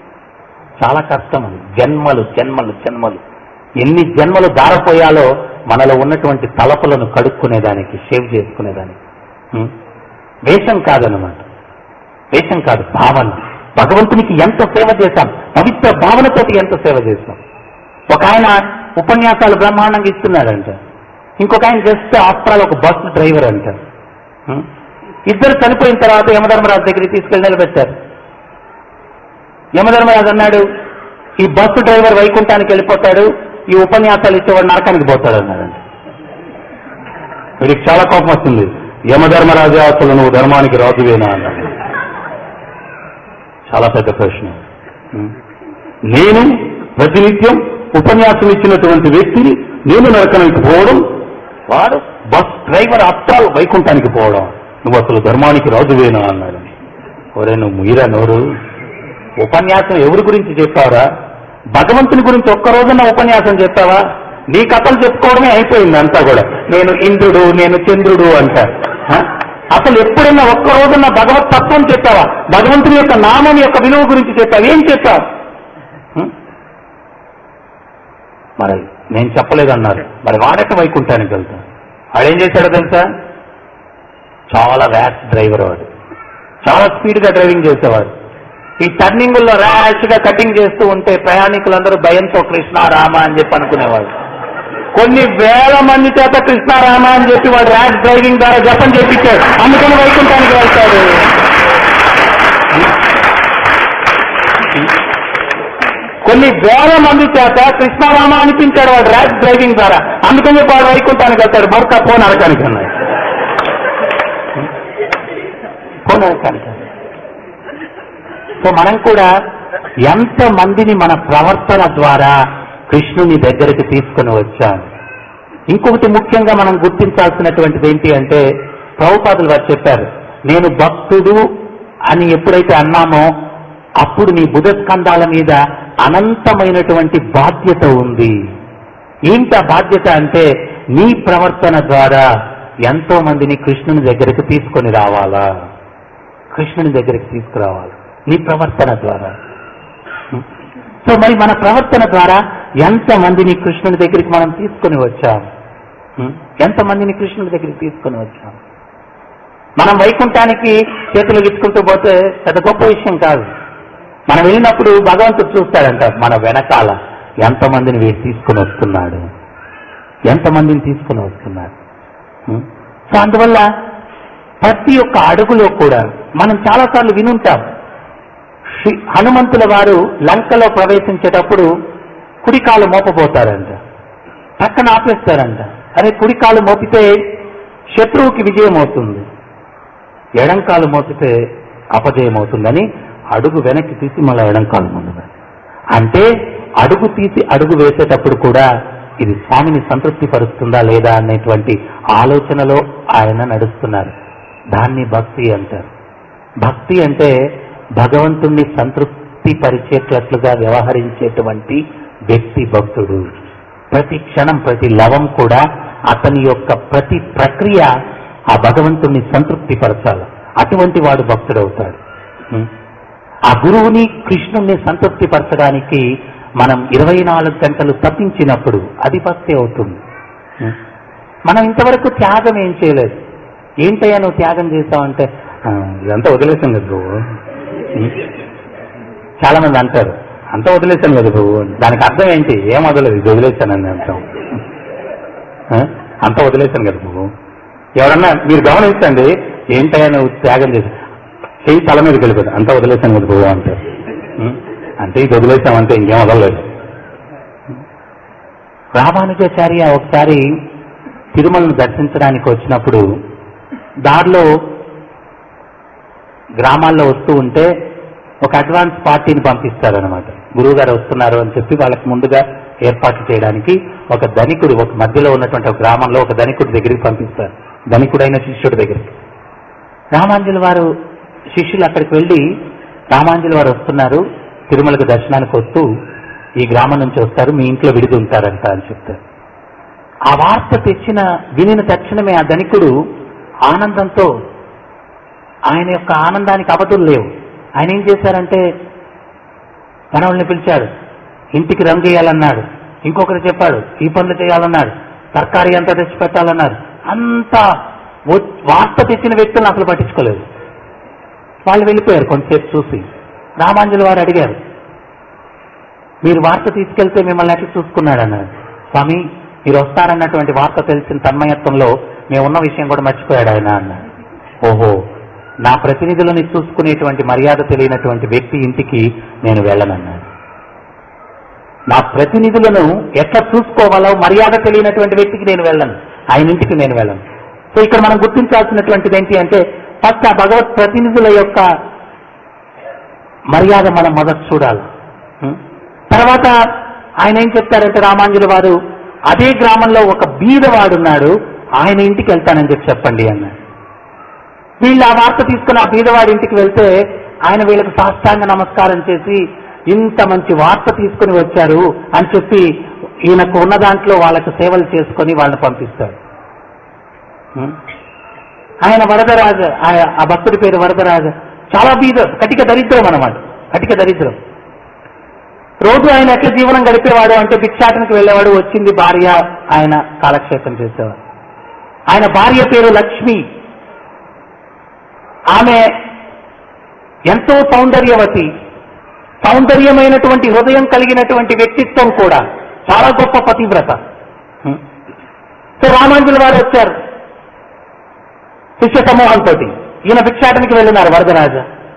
చాలా కష్టం అది జన్మలు జన్మలు జన్మలు ఎన్ని జన్మలు దారపోయాలో మనలో ఉన్నటువంటి తలపులను కడుక్కునేదానికి షేవ్ చేసుకునేదానికి ఉం? వేషం కాదనమాట వేషం కాదు భావన భగవంతునికి ఎంత సేవ చేశాం పవిత్ర భావనతోటి ఎంత సేవ చేశాం ఒక ఆయన ఉపన్యాసాలు బ్రహ్మాండంగా ఇస్తున్నాడంట ఇంకొక ఆయన జస్ట్ ఆఫ్టర్ ఒక బస్ డ్రైవర్ అంట ఉం? ఇద్దరు చనిపోయిన తర్వాత యమధర్మరాజు దగ్గరికి తీసుకెళ్లి నిలబెట్టారు యమధర్మరాజు అన్నాడు ఈ బస్సు డ్రైవర్ వైకుంఠానికి వెళ్ళిపోతాడు ఈ ఉపన్యాసాలు ఇచ్చేవాడు నరకానికి పోతాడు అన్నాడండి వీడికి చాలా కోపం వస్తుంది యమధర్మరాజు అసలు నువ్వు ధర్మానికి రాజువేనా అన్నాడు చాలా పెద్ద ప్రశ్న ఉం. నేను ప్రతినిత్యం ఉపన్యాసం ఇచ్చినటువంటి వ్యక్తిని నేను నరకానికి పోవడం వాడు బస్ డ్రైవర్ అత్తాలు వైకుంఠానికి పోవడం నువ్వు అసలు ధర్మానికి రాజువేనా అన్నాడు ఒరే నువ్వు మీరా నోరు ఉపన్యాసం ఎవరి గురించి చెప్పావరా భగవంతుని గురించి ఒక్క రోజున ఉపన్యాసం చెప్పావా నీ కథలు చెప్పుకోవడమే అయిపోయింది అంతా కూడా నేను ఇంద్రుడు నేను చంద్రుడు అంటారు హ? అసలు ఎప్పుడైనా ఒక్క రోజున భగవత్ తత్వం చెప్పావా భగవంతుని యొక్క నామం యొక్క విలువ గురించి చెప్పావు ఏం చెప్పావు హ్మ్? మరి నేను చెప్పలేదన్నారు మరి వాడట వైకుంఠానికి వెళ్తాను వాడేం చేశాడో తెలుసా చాలా ర్యాష్ డ్రైవర్ వాడు చాలా స్పీడ్ గా డ్రైవింగ్ చేసేవాడు ఈ టర్నింగ్ లో ర్యాష్ గా కటింగ్ చేస్తూ ఉంటే ప్రయాణికులందరూ భయంతో కృష్ణ రామ అని చెప్పి అనుకునేవాడు కొన్ని వేల మంది చేత కృష్ణ రామ అని చెప్పి వాడు ర్యాష్ డ్రైవింగ్ ద్వారా జపం చేపించాడు అందుకని వైకుంఠానికి వెళ్తాడు కొన్ని వేల మంది చేత కృష్ణారామ అనిపించాడు వాడు ర్యాష్ డ్రైవింగ్ ద్వారా అందుకని చెప్పి వాడు వైకుంఠానికి వెళ్తాడు బొరక పో నరకానికి అన్నాడు పో నరకానికి అన్నాడు. సో మనం కూడా ఎంత మందిని మన ప్రవర్తన ద్వారా కృష్ణుని దగ్గరికి తీసుకుని వచ్చాం ఇంకొకటి ముఖ్యంగా మనం గుర్తించాల్సినటువంటిది ఏంటి అంటే ప్రభుపాదులు వారు చెప్పారు నేను భక్తుడు అని ఎప్పుడైతే అన్నామో అప్పుడు నీ బుధస్కంధాల మీద అనంతమైనటువంటి బాధ్యత ఉంది ఏంటి ఆ బాధ్యత అంటే నీ ప్రవర్తన ద్వారా ఎంతో మందిని కృష్ణుని దగ్గరికి తీసుకొని రావాలా కృష్ణుని దగ్గరికి తీసుకురావాలి నీ ప్రవర్తన ద్వారా సో మరి మన ప్రవర్తన ద్వారా ఎంత మందిని కృష్ణుని దగ్గరికి మనం తీసుకొని వచ్చాం ఎంత మందిని కృష్ణుని దగ్గరికి తీసుకొని వచ్చాం మనం వైకుంఠానికి చేతులు గిచ్చుకుంటూ పోతే పెద్ద గొప్ప విషయం కాదు మనం వెళ్ళినప్పుడు భగవంతుడు చూస్తాడంట మన వెనకాల ఎంతమందిని వీడు తీసుకొని వస్తున్నాడు ఎంతమందిని తీసుకొని వస్తున్నాడు ఉం? సో అందువల్ల ప్రతి ఒక్క అడుగులో కూడా మనం చాలాసార్లు వినుంటాం శ్రీ హనుమంతుల వారు లంకలో ప్రవేశించేటప్పుడు కుడికాలు మోపబోతారంట పక్కన ఆపేస్తారంట అరే కుడికాలు మోపితే శత్రువుకి విజయం అవుతుంది ఎడంకాలు మోపితే అపజయం అవుతుందని అడుగు వెనక్కి తీసి మళ్ళీ ఎడంకాలు ముందు అంటే అడుగు తీసి అడుగు వేసేటప్పుడు కూడా ఇది స్వామిని సంతృప్తి పరుస్తుందా లేదా అనేటువంటి ఆలోచనలో ఆయన నడుస్తున్నారు దాన్ని భక్తి అంటారు భక్తి అంటే భగవంతుణ్ణి సంతృప్తి పరిచేటట్లుగా వ్యవహరించేటువంటి వ్యక్తి భక్తుడు ప్రతి క్షణం ప్రతి లవం కూడా అతని యొక్క ప్రతి ప్రక్రియ ఆ భగవంతుణ్ణి సంతృప్తి పరచాలి అటువంటి వాడు భక్తుడవుతాడు ఉం. ఆ గురువుని కృష్ణుణ్ణి సంతృప్తి పరచడానికి మనం ఇరవై నాలుగు గంటలు తప్పించినప్పుడు అది భక్తి అవుతుంది ఉం. మనం ఇంతవరకు త్యాగం ఏం చేయలేదు ఏంటయ్యా నువ్వు త్యాగం చేస్తావంటే "ఆ, ఇదంతా వదిలేసాం కదా బాబు ఉం. చాలా మంది అంటారు అంతా వదిలేశాను కదా బాబు దానికి అర్థం ఏంటి ఏం వదలేదు ఇది వదిలేశానని అర్థం ఆ? అంతా వదిలేశాను కదా బాబు ఎవరన్నా మీరు గమనించండి ఏంటయ్యా నువ్వు త్యాగం చేసి చెయ్యి తల మీదకి వెళ్ళిపోతుంది అంతా వదిలేశాను కదా బాబు అంటారు ఉం? అంటే ఇది వదిలేశామంటే ఇంకేం వదలలేదు రామానుజాచార్య ఒకసారి తిరుమలను దర్శించడానికి వచ్చినప్పుడు దారిలో గ్రామాల్లో వస్తూ ఉంటే ఒక అడ్వాన్స్ పార్టీని పంపిస్తారనమాట గురువు గారు వస్తున్నారు అని చెప్పి వాళ్ళకి ముందుగా ఏర్పాట్లు చేయడానికి ఒక ధనికుడు ఒక మధ్యలో ఉన్నటువంటి ఒక గ్రామంలో ఒక ధనికుడి దగ్గరికి పంపిస్తారు ధనికుడైన శిష్యుడి దగ్గరికి రామాంజుల వారు శిష్యులు అక్కడికి వెళ్ళి రామాంజుల వారు వస్తున్నారు తిరుమలకు దర్శనానికి వస్తూ ఈ గ్రామం నుంచి వస్తారు మీ ఇంట్లో విడిది ఉంటారంట అని చెప్తారు ఆ వార్త తెచ్చిన వినిన తక్షణమే ఆ ధనికుడు ఆనందంతో ఆయన యొక్క ఆనందానికి అవధులు లేవు ఆయన ఏం చేశారంటే మనల్ని పిలిచాడు ఇంటికి రంగు వేయాలన్నాడు ఇంకొకరు చెప్పాడు ఈ పనులు చేయాలన్నాడు తర్కారీ అంతా తెచ్చి పెట్టాలన్నారు అంతా వ- వార్త తెచ్చిన వ్యక్తులను అసలు పట్టించుకోలేదు వాళ్ళు వెళ్ళిపోయారు కొంతసేపు చూసి రామాంజుల వారు అడిగారు మీరు వార్త తీసుకెళ్తే మిమ్మల్ని ఎట్లా చూసుకున్నాడు అన్నాడు స్వామి మీరు వస్తారన్నటువంటి వార్త తెలిసిన తన్మయత్వంలో మేము ఉన్న విషయం కూడా మర్చిపోయాడు ఆయన అన్నాడు ఓహో నా ప్రతినిధులని చూసుకునేటువంటి మర్యాద తెలియనటువంటి వ్యక్తి ఇంటికి నేను వెళ్ళనన్నాడు నా ప్రతినిధులను ఎట్లా చూసుకోవాలో మర్యాద తెలియనటువంటి వ్యక్తికి నేను వెళ్ళను ఆయన ఇంటికి నేను వెళ్ళను సో ఇక్కడ మనం గుర్తించాల్సినటువంటిది ఏంటి అంటే ఫస్ట్ ఆ భగవత్ ప్రతినిధుల యొక్క మర్యాద మనం మొదట చూడాలి ఉం? తర్వాత ఆయన ఏం చెప్తారంటే రామాంజుల వారు అదే గ్రామంలో ఒక బీదవాడున్నాడు ఆయన ఇంటికి వెళ్తానని చెప్పి చెప్పండి అన్నాడు వీళ్ళు ఆ వార్త తీసుకుని ఆ బీదవాడి ఇంటికి వెళ్తే ఆయన వీళ్ళకి సాష్టాంగ నమస్కారం చేసి ఇంత మంచి వార్త తీసుకుని వచ్చారు అని చెప్పి ఈయనకు ఉన్న దాంట్లో వాళ్ళకు సేవలు చేసుకొని వాళ్ళని పంపిస్తాడు ఉం? ఆయన వరదరాజ ఆ- ఆ భక్తుడి పేరు వరదరాజ చాలా బీద కటిక దరిద్రం అన్నమాట కటిక దరిద్రం రోజు ఆయన ఎట్లా జీవనం గడిపేవాడు అంటే భిక్షాటనకి వెళ్ళేవాడు వచ్చింది భార్య ఆయన కాలక్షేపం చేసేవాడు ఆయన భార్య పేరు లక్ష్మి ఆమె ఎంతో సౌందర్యవతి సౌందర్యమైనటువంటి హృదయం కలిగినటువంటి వ్యక్తిత్వం కూడా చాలా గొప్ప పతివ్రత హ్మ్. సో రామాంజుల వారు వచ్చారు శిష్య సమూహంతో ఈయన భిక్షాటనకి వెళ్ళినారు వరదరాజ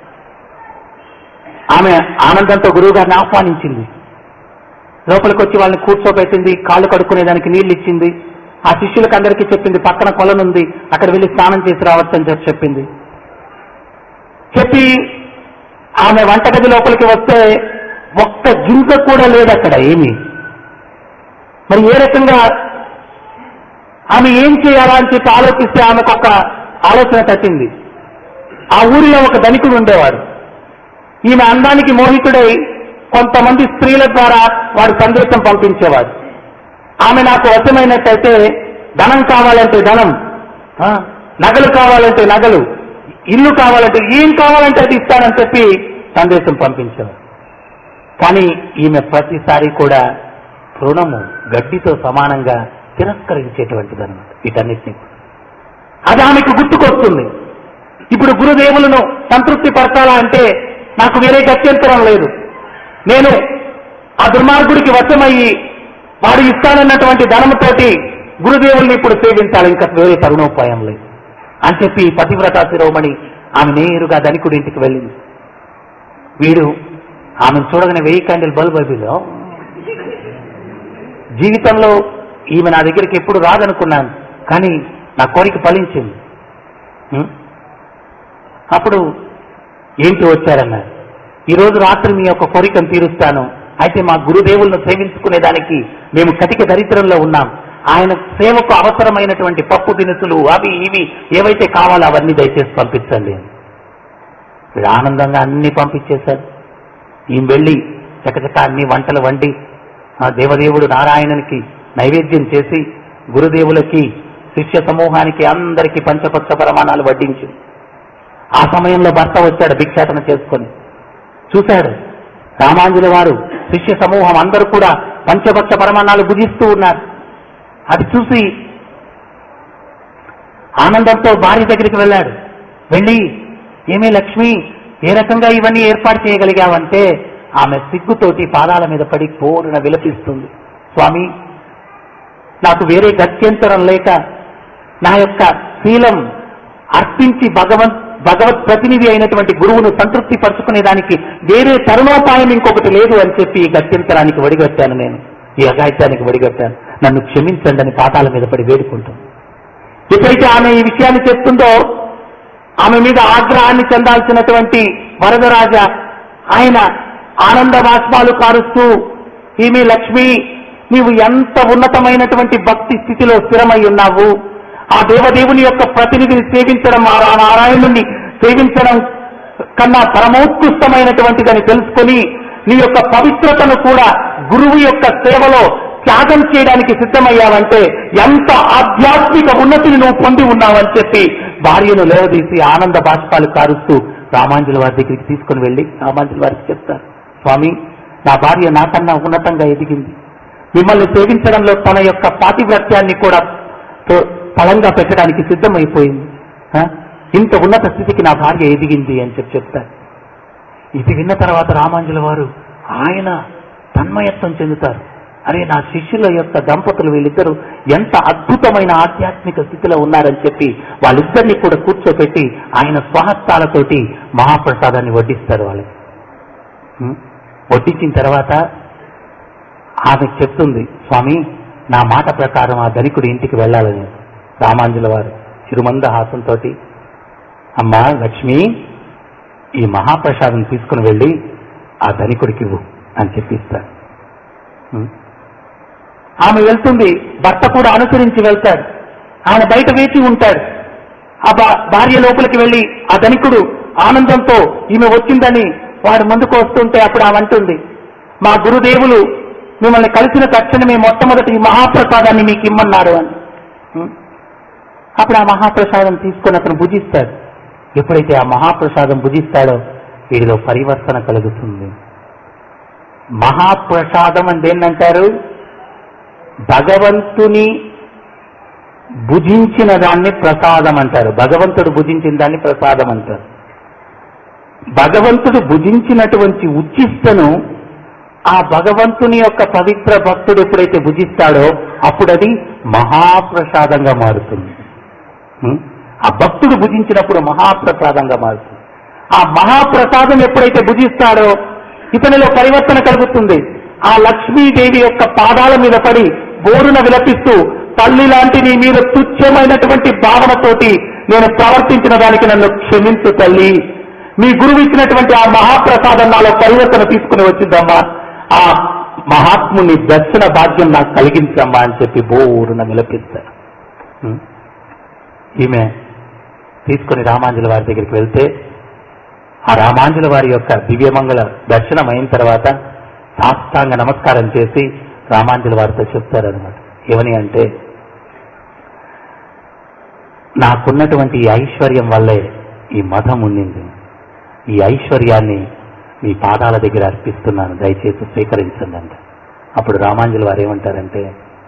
ఆమె ఆనందంతో గురువు గారిని ఆహ్వానించింది లోపలికి వచ్చి వాళ్ళని కూర్చోబెట్టింది కాళ్ళు కడుక్కునేదానికి నీళ్లు ఇచ్చింది ఆ శిష్యులకు అందరికీ చెప్పింది పక్కన కొలనుంది అక్కడ వెళ్ళి స్నానం చేసి రావచ్చు అని చెప్పి చెప్పింది చెప్పి ఆమె వంటగది లోపలికి వస్తే ఒక్క గింజ కూడా లేదు అక్కడ ఏమి మరి ఏ రకంగా ఆమె ఏం చేయాలా అని చెప్పి ఆలోచిస్తే ఆమెకు ఒక ఆలోచన తట్టింది ఆ ఊరిలో ఒక ధనికుడు ఉండేవాడు ఈమె అందానికి మోహితుడై కొంతమంది స్త్రీల ద్వారా వాడు సందేశం పంపించేవాడు ఆమె నాకు వశమైనట్టయితే ధనం కావాలంటే ధనం ఆ, నగలు కావాలంటే నగలు ఇల్లు కావాలంటే ఏం కావాలంటే అది ఇస్తానని చెప్పి సందేశం పంపించేవాడు కానీ ఈమె ప్రతిసారి కూడా రుణము గడ్డితో సమానంగా తిరస్కరించేటువంటిది అనమాట వీటన్నిటిని అది ఆమెకు గుర్తుకొస్తుంది ఇప్పుడు గురుదేవులను సంతృప్తి పరచాలా అంటే నాకు వేరే గత్యంతరం లేదు నేను ఆ దుర్మార్గుడికి వశమయ్యి వాడు ఇస్తానన్నటువంటి ధనముతోటి గురుదేవుల్ని ఇప్పుడు సేవించాలి ఇంకా వేరే తరుణోపాయం లేదు అని చెప్పి పతివ్రత శిరోమణి ఆమె నేరుగా ధనికుడి ఇంటికి వెళ్ళింది వీడు ఆమెను చూడగానే వెయ్యి క్యాండిల్ బల్బ్ అయిపోయిందో జీవితంలో ఈమె నా దగ్గరికి ఎప్పుడు రాదనుకున్నాను కానీ నా కోరిక ఫలించింది ఉం? అప్పుడు ఏంటి వచ్చారన్నారు ఈరోజు రాత్రి మీ యొక్క కోరికను తీరుస్తాను అయితే మా గురుదేవులను సేవించుకునేదానికి మేము కటిక దరిద్రంలో ఉన్నాం ఆయన సేవకు అవసరమైనటువంటి పప్పు దినుసులు అవి ఇవి ఏవైతే కావాలో అవన్నీ దయచేసి పంపించండి అని. వీడు ఆనందంగా అన్ని పంపించేశారు ఈమె వెళ్ళి చకచక అన్ని వంటలు వండి ఆ దేవదేవుడు నారాయణునికి నైవేద్యం చేసి గురుదేవులకి శిష్య సమూహానికి అందరికీ పంచపక్ష ప్రమాణాలు వడ్డించి ఆ సమయంలో భర్త వచ్చాడు భిక్షాటన చేసుకొని చూశాడు రామాంజుల వారు శిష్య సమూహం అందరూ కూడా పంచభక్ష పరమాణాలు భుజిస్తూ ఉన్నారు అది చూసి ఆనందంతో భార్య దగ్గరికి వెళ్ళాడు వెళ్ళి ఏమీ లక్ష్మి ఏ రకంగా ఇవన్నీ ఏర్పాటు చేయగలిగావంటే ఆమె సిగ్గుతోటి పాదాల మీద పడి పూర్ణ విలపిస్తుంది స్వామి నాకు వేరే గత్యంతరం లేక నా యొక్క శీలం అర్పించి భగవంత్ భగవత్ ప్రతినిధి అయినటువంటి గురువును సంతృప్తి పరుచుకునేదానికి వేరే తరుణోపాయం ఇంకొకటి లేదు అని చెప్పి ఈ గత్యంతరానికి వడిగట్టాను నేను ఈ అఘాయిత్యానికి వడిగట్టాను నన్ను క్షమించండి అని పాతాల మీద పడి వేడుకుంటాను ఎప్పుడైతే ఆమె ఈ విషయాన్ని చెప్తుందో ఆమె మీద ఆగ్రహాన్ని చెందాల్సినటువంటి వరదరాజ ఆయన ఆనంద బాష్పాలు కారుస్తూ ఈమె లక్ష్మి నీవు ఎంత ఉన్నతమైనటువంటి భక్తి స్థితిలో స్థిరమై ఉన్నావు ఆ దేవదేవుని యొక్క ప్రతినిధిని సేవించడం ఆ రా- నారాయణుణ్ణి సేవించడం కన్నా పరమోత్కృష్టమైనటువంటిదని తెలుసుకొని నీ యొక్క పవిత్రతను కూడా గురువు యొక్క సేవలో త్యాగం చేయడానికి సిద్ధమయ్యావంటే ఎంత ఆధ్యాత్మిక ఉన్నతిని నువ్వు పొంది ఉన్నావని చెప్పి భార్యను లేవదీసి ఆనంద బాష్పాలు కారుస్తూ రామాంజుల వారి దగ్గరికి తీసుకుని వెళ్ళి రామాంజుల వారికి చెప్తారు స్వామి నా భార్య నాకన్నా ఉన్నతంగా ఎదిగింది మిమ్మల్ని సేవించడంలో తన యొక్క పాతివ్రత్యాన్ని కూడా తో- ఫలంగా పెట్టడానికి సిద్ధమైపోయింది ఆ? ఇంత ఉన్నత స్థితికి నా భార్య ఎదిగింది అని చెప్పి చెప్తారు ఇది విన్న తర్వాత రామాంజుల వారు ఆయన తన్మయత్వం చెందుతారు అరే నా శిష్యుల యొక్క దంపతులు వీళ్ళిద్దరూ ఎంత అద్భుతమైన ఆధ్యాత్మిక స్థితిలో ఉన్నారని చెప్పి వాళ్ళిద్దరిని కూడా కూర్చోబెట్టి ఆయన స్వహస్తాలతోటి మహాప్రసాదాన్ని వడ్డిస్తారు వాళ్ళకి ఉం? వడ్డించిన తర్వాత ఆమె చెప్తుంది స్వామి నా మాట ప్రకారం ఆ ధనికుడి ఇంటికి వెళ్ళాలని రామాంజుల వారు చిరుమంద హాసంతో అమ్మా లక్ష్మి ఈ మహాప్రసాదం తీసుకుని వెళ్ళి ఆ ధనికుడికి ఇవ్వు అని చెప్పిస్తారు ఉం? ఆమె వెళ్తుంది భర్త కూడా అనుసరించి వెళ్తాడు ఆయన బయట వేచి ఉంటాడు ఆ భా- భార్య లోపలికి వెళ్ళి ఆ ధనికుడు ఆనందంతో ఈమె వచ్చిందని వాడు ముందుకు వస్తుంటే అప్పుడు ఆమె అంటుంది మా గురుదేవులు మిమ్మల్ని కలిసిన తక్షణమే మొట్టమొదటి ఈ మహాప్రసాదాన్ని మీకు ఇమ్మన్నారు అని ఉం? అప్పుడు ఆ మహాప్రసాదం తీసుకొని అతను భుజిస్తాడు ఎప్పుడైతే ఆ మహాప్రసాదం భుజిస్తాడో వీడిలో పరివర్తన కలుగుతుంది మహాప్రసాదం అని దేన్నంటారు భగవంతుని భుజించిన దాన్ని ప్రసాదం అంటారు భగవంతుడు భుజించిన దాన్ని ప్రసాదం అంటారు భగవంతుడు భుజించినటువంటి ఉచ్చిష్టను ఆ భగవంతుని యొక్క పవిత్ర భక్తుడు ఎప్పుడైతే భుజిస్తాడో అప్పుడు అది మహాప్రసాదంగా మారుతుంది ఉం? ఆ భక్తుడు భుజించినప్పుడు మహాప్రసాదంగా మారుతుంది ఆ మహాప్రసాదం ఎప్పుడైతే భుజిస్తాడో ఇతనిలో పరివర్తన కలుగుతుంది ఆ లక్ష్మీదేవి యొక్క పాదాల మీద పడి బోరున విలపిస్తూ తల్లి లాంటి నీ మీద తుచ్చమైనటువంటి భావనతోటి నేను ప్రవర్తించిన దానికి నన్ను క్షమించు తల్లి మీ గురువు ఇచ్చినటువంటి ఆ మహాప్రసాదం నాలో పరివర్తన తీసుకుని వచ్చిందమ్మా ఆ మహాత్ముని దర్శన భాగ్యం నాకు కలిగించమ్మా అని చెప్పి బోరున విలపిస్తాడు ఉం? ఈమె తీసుకుని రామాంజుల వారి దగ్గరికి వెళ్తే ఆ రామాంజుల వారి యొక్క దివ్యమంగళ దర్శనం అయిన తర్వాత సాష్టాంగ నమస్కారం చేసి రామాంజుల వారితో చెప్తారనమాట ఏమని అంటే నాకున్నటువంటి ఈ ఐశ్వర్యం వల్లే ఈ మతం ఉండింది ఈ ఐశ్వర్యాన్ని మీ పాదాల దగ్గర అర్పిస్తున్నాను దయచేసి స్వీకరించండి అంట అప్పుడు రామాంజుల వారు ఏమంటారంటే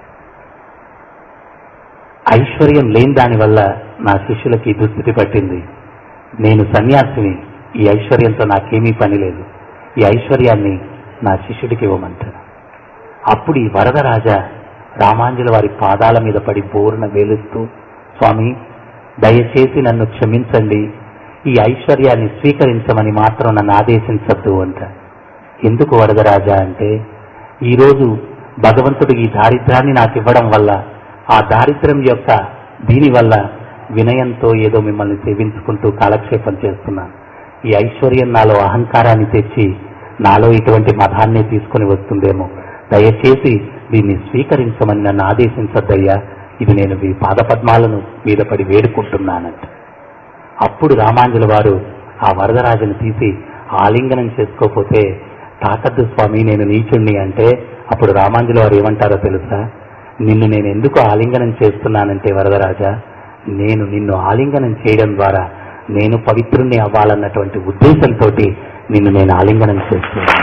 ఐశ్వర్యం లేని దాని వల్ల నా శిష్యులకి ఈ దుస్థితి పట్టింది నేను సన్యాసిని ఈ ఐశ్వర్యంతో నాకేమీ పని లేదు ఈ ఐశ్వర్యాన్ని నా శిష్యుడికి ఇవ్వమంటాను అప్పుడు ఈ వరదరాజ రామాంజుల వారి పాదాల మీద పడి బోరున వేలుస్తూ స్వామి దయచేసి నన్ను క్షమించండి ఈ ఐశ్వర్యాన్ని స్వీకరించమని మాత్రం నన్ను ఆదేశించద్దు అంట ఎందుకు వరదరాజా అంటే ఈరోజు భగవంతుడు ఈ దారిద్రాన్ని నాకు ఇవ్వడం వల్ల ఆ దారిద్ర్యం యొక్క దీని వల్ల వినయంతో ఏదో మిమ్మల్ని సేవించుకుంటూ కాలక్షేపం చేస్తున్నాను ఈ ఐశ్వర్యం నాలో అహంకారాన్ని తెచ్చి నాలో ఇటువంటి మతాన్ని తీసుకొని వస్తుందేమో దయచేసి దీన్ని స్వీకరించమని నన్ను ఆదేశించద్దయ్యా ఇది నేను మీ పాదపద్మాలను మీద పడి వేడుకుంటున్నానంట అప్పుడు రామాంజుల వారు ఆ వరదరాజును తీసి ఆలింగనం చేసుకోపోతే తాకద్దు స్వామి నేను నీచుణ్ణి అంటే అప్పుడు రామాంజుల వారు ఏమంటారో తెలుసా నిన్ను నేను ఎందుకు ఆలింగనం చేస్తున్నానంటే వరదరాజా నేను నిన్ను ఆలింగనం చేయడం ద్వారా నేను పవిత్రుణ్ణి అవ్వాలన్నటువంటి ఉద్దేశంతో నిన్ను నేను ఆలింగనం చేస్తున్నాను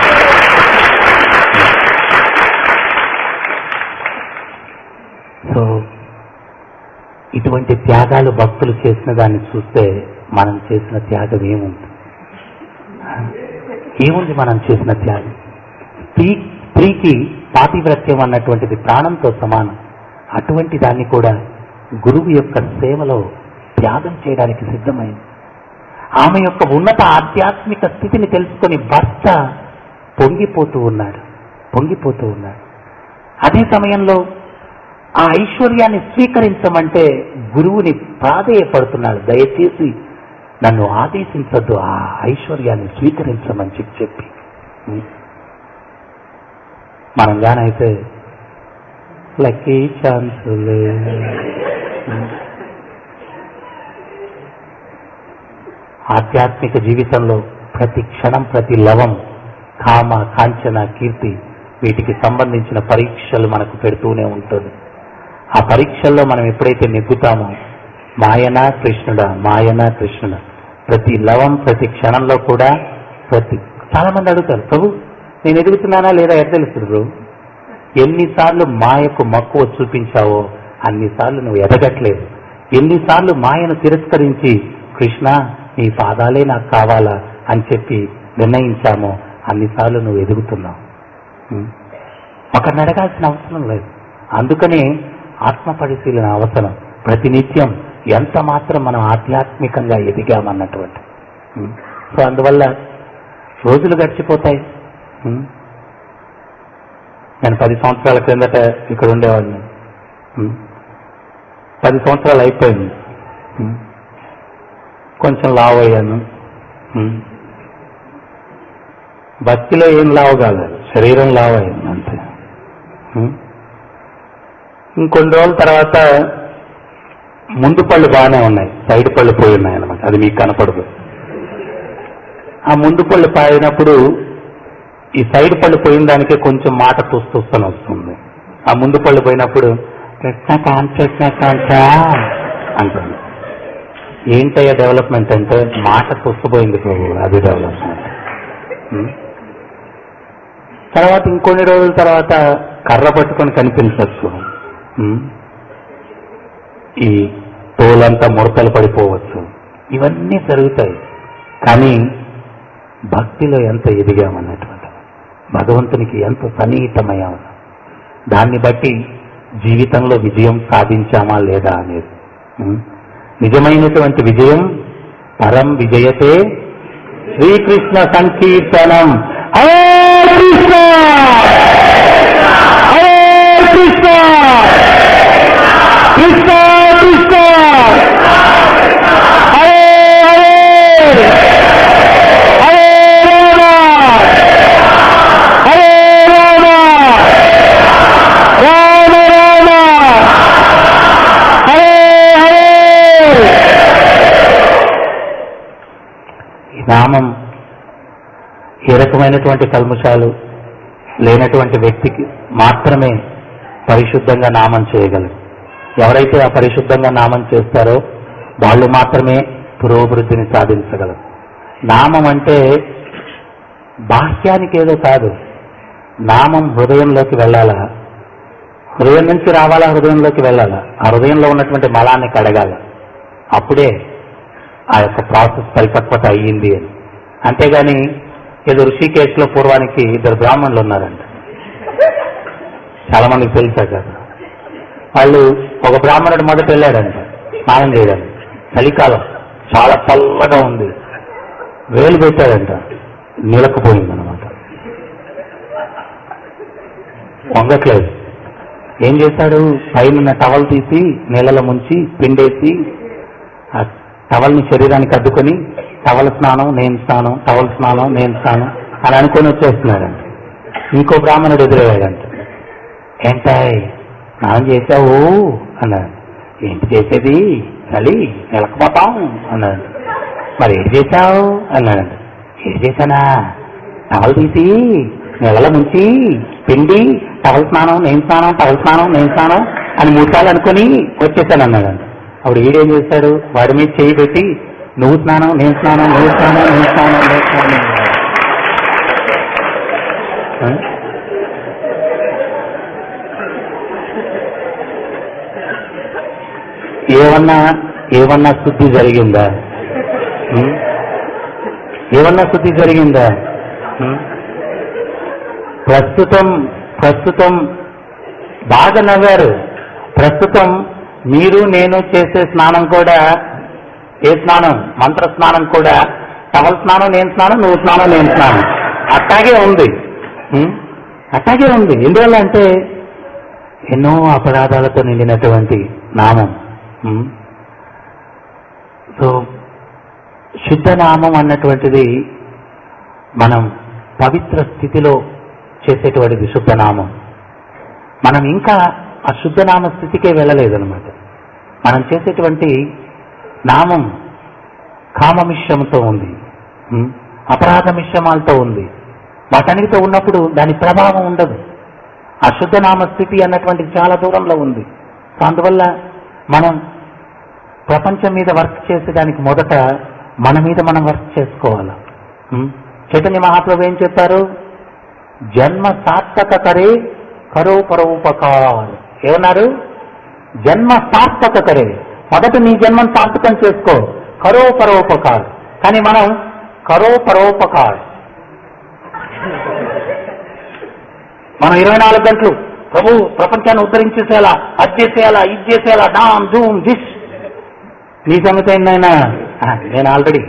సో ఇటువంటి త్యాగాలు భక్తులు చేసిన దాన్ని చూస్తే మనం చేసిన త్యాగం ఏముంది ఏముంది మనం చేసిన త్యాగం స్త్రీ స్త్రీకి పాతివ్రత్యం అన్నటువంటిది ప్రాణంతో సమానం అటువంటి దాన్ని కూడా గురువు యొక్క సేవలో త్యాగం చేయడానికి సిద్ధమైంది ఆమె యొక్క ఉన్నత ఆధ్యాత్మిక స్థితిని తెలుసుకొని భర్త పొంగిపోతూ ఉన్నాడు పొంగిపోతూ ఉన్నాడు అదే సమయంలో ఆ ఐశ్వర్యాన్ని స్వీకరించమంటే గురువుని ప్రాధేయపడుతున్నాడు దయచేసి నన్ను ఆదేశించద్దు ఆ ఐశ్వర్యాన్ని స్వీకరించమని చెప్పి చెప్పి మనం గానైతే లక్కీ ఛాన్సులే ఆధ్యాత్మిక జీవితంలో ప్రతి క్షణం ప్రతి లవం కామ కాంచన కీర్తి వీటికి సంబంధించిన పరీక్షలు మనకు పెడుతూనే ఉంటుంది ఆ పరీక్షల్లో మనం ఎప్పుడైతే నెగ్గుతామో మాయన కృష్ణుడా మాయన కృష్ణుడా ప్రతి లవం ప్రతి క్షణంలో కూడా ప్రతి చాలా మంది అడుగుతారు ప్రభు నేను ఎదుగుతున్నానా లేదా ఎట్లా తెలుస్తుంది ప్రభు ఎన్నిసార్లు మాయకు మక్కువ చూపించావో అన్నిసార్లు నువ్వు ఎదగట్లేదు ఎన్నిసార్లు మాయను తిరస్కరించి కృష్ణ నీ పాదాలే నాకు కావాలా అని చెప్పి నిర్ణయించామో అన్నిసార్లు నువ్వు ఎదుగుతున్నావు ఉం? ఒకరిని అడగాల్సిన అవసరం లేదు అందుకనే ఆత్మ పరిశీలన అవసరం ప్రతినిత్యం ఎంత మాత్రం మనం ఆధ్యాత్మికంగా ఎదిగామన్నటువంటి ఉం? సో అందువల్ల రోజులు గడిచిపోతాయి ఉం? నేను పది సంవత్సరాల క్రిందట ఇక్కడ ఉండేవాడిని ఉం? పది సంవత్సరాలు అయిపోయింది ఉం? కొంచెం లావు అయ్యాను ఉం? భక్తిలో ఏం లావు కాలేదు శరీరం లావు అయింది అంతే ఉం? ఇంకొన్ని రోజుల తర్వాత ముందు పళ్ళు బాగానే ఉన్నాయి సైడ్ పళ్ళు పోయి ఉన్నాయి అనమాట అది మీకు కనపడదు ఆ ముందు పళ్ళు పాయినప్పుడు ఈ సైడ్ పళ్ళు పోయిన దానికే కొంచెం మాట తుస్తూస్తని వస్తుంది ఆ ముందు పళ్ళు పోయినప్పుడు కృష్ణ కాంత కృష్ణ కాంత అంటుంది ఏంటయ్యా డెవలప్మెంట్ అంటే మాట తుస్తుపోయింది ప్రభు అది డెవలప్మెంట్ ఉం? తర్వాత ఇంకొన్ని రోజుల తర్వాత కర్ర పట్టుకొని కనిపించవచ్చు ఉం? ఈ తోలంతా ముడతలు పడిపోవచ్చు ఇవన్నీ జరుగుతాయి కానీ భక్తిలో ఎంత ఎదిగామన్నటువంటి భగవంతునికి ఎంత సన్నిహితమయ్యాము దాన్ని బట్టి జీవితంలో విజయం సాధించామా లేదా అనేది ఉం? నిజమైనటువంటి విజయం పరం విజయతే శ్రీకృష్ణ సంకీర్తనం హరే కృష్ణ హరే కృష్ణ కృష్ణ కృష్ణ హరే హరే హరే రామ హరే రామ రామ రామ హరే హరే ఈ నామం ఏ రకమైనటువంటి కల్ముషాలు లేనటువంటి వ్యక్తికి మాత్రమే పరిశుద్ధంగా నామం చేయగలరు ఎవరైతే ఆ పరిశుద్ధంగా నామం చేస్తారో వాళ్ళు మాత్రమే పురోభివృద్ధిని సాధించగలరు నామం అంటే బాహ్యానికి ఏదో కాదు నామం హృదయంలోకి వెళ్ళాలా హృదయం నుంచి రావాలా హృదయంలోకి వెళ్ళాలా ఆ హృదయంలో ఉన్నటువంటి మలాన్ని కడగాల అప్పుడే ఆ యొక్క ప్రాసెస్ పరిపక్వత అయ్యింది అని అంతేగాని ఏదో ఋషికేశ్లో పూర్వానికి ఇద్దరు బ్రాహ్మణులు ఉన్నారంట చాలా మందికి తెలుసా కదా వాళ్ళు ఒక బ్రాహ్మణుడు మొదట వెళ్ళాడంట స్నానం చేయడానికి చలికాలం చాలా చల్లగా ఉంది వేలు పెట్టాడంట నిలకపోయిందనమాట వంగట్లేదు ఏం చేశాడు పైన టవల్ తీసి నీళ్ళలో ముంచి పిండేసి ఆ టవల్ని శరీరానికి అద్దుకొని టవల్ స్నానం నేను స్నానం టవల్ స్నానం నేను స్నానం అని అనుకొని వచ్చేస్తున్నాడంట ఇంకో బ్రాహ్మణుడు ఎదురయ్యాడంట ఏంటాయ్ స్నానం చేశావు అన్నాడు ఏంటి చేసేది చలి నిలకపోతాం అన్నాడు మరి ఏం చేశావు అన్నాడు ఏం చేశానా టవల్ తీసి నెలల ముంచి పిండి టవల్ స్నానం నేను స్నానం టవల్ స్నానం నేను స్నానం అని మూడు సార్లు అనుకుని వచ్చేసాను అన్నాడు అప్పుడు ఈడేం చేశాడు వాడి మీద చేయి పెట్టి నువ్వు స్నానం నేను స్నానం నువ్వు స్నానం నేను స్నానం నేను స్నానం అన్నాడు. ఆ? ఏమన్నా ఏమన్నా శుద్ధి జరిగిందా ఉం? ఏమన్నా శుద్ధి జరిగిందా ఉం? ప్రస్తుతం ప్రస్తుతం బాగా నవ్వారు ప్రస్తుతం మీరు నేను చేసే స్నానం కూడా ఏ స్నానం మంత్ర స్నానం కూడా టవల్ స్నానం నేను స్నానం నువ్వు స్నానం నేను స్నానం అట్టాగే ఉంది ఉం? అట్టాగే ఉంది ఎందువల్ల అంటే ఎన్నో అపరాధాలతో నిండినటువంటి నామం ఉం? సో శుద్ధ నామం అన్నటువంటిది మనం పవిత్ర స్థితిలో చేసేటువంటిది శుద్ధ నామం మనం ఇంకా ఆ శుద్ధ నామ స్థితికే వెళ్ళలేదన్నమాట మనం చేసేటువంటి నామం కామమిశ్రమంతో ఉంది ఉం? అపరాధ మిశ్రమాలతో ఉంది వాటన్నిటితో ఉన్నప్పుడు దాని ప్రభావం ఉండదు ఆ శుద్ధ నామ స్థితి అన్నటువంటిది చాలా దూరంలో ఉంది సో అందువల్ల మనం ప్రపంచం మీద వర్క్ చేసేదానికి మొదట మన మీద మనం వర్క్ చేసుకోవాలి ఉం? చైతన్య మహాప్రభు ఏం చెప్పారు జన్మ సార్థక కరే కరో పరోపకార్ ఏమన్నారు జన్మ సార్థక కరే మొదట నీ జన్మను సార్థకం చేసుకో కరో పరోపకార్ కానీ మనం కరో పరోపకార్ మనం ఇరవై నాలుగు గంటలు ప్రభు ప్రపంచాన్ని ఉద్ధరించేసేలా అది చేసేయాలా ఇది చేసేయాలా డామ్ జూమ్ దిస్ నీ సంగతి ఏందైనా ఆ, నేను ఆల్రెడీ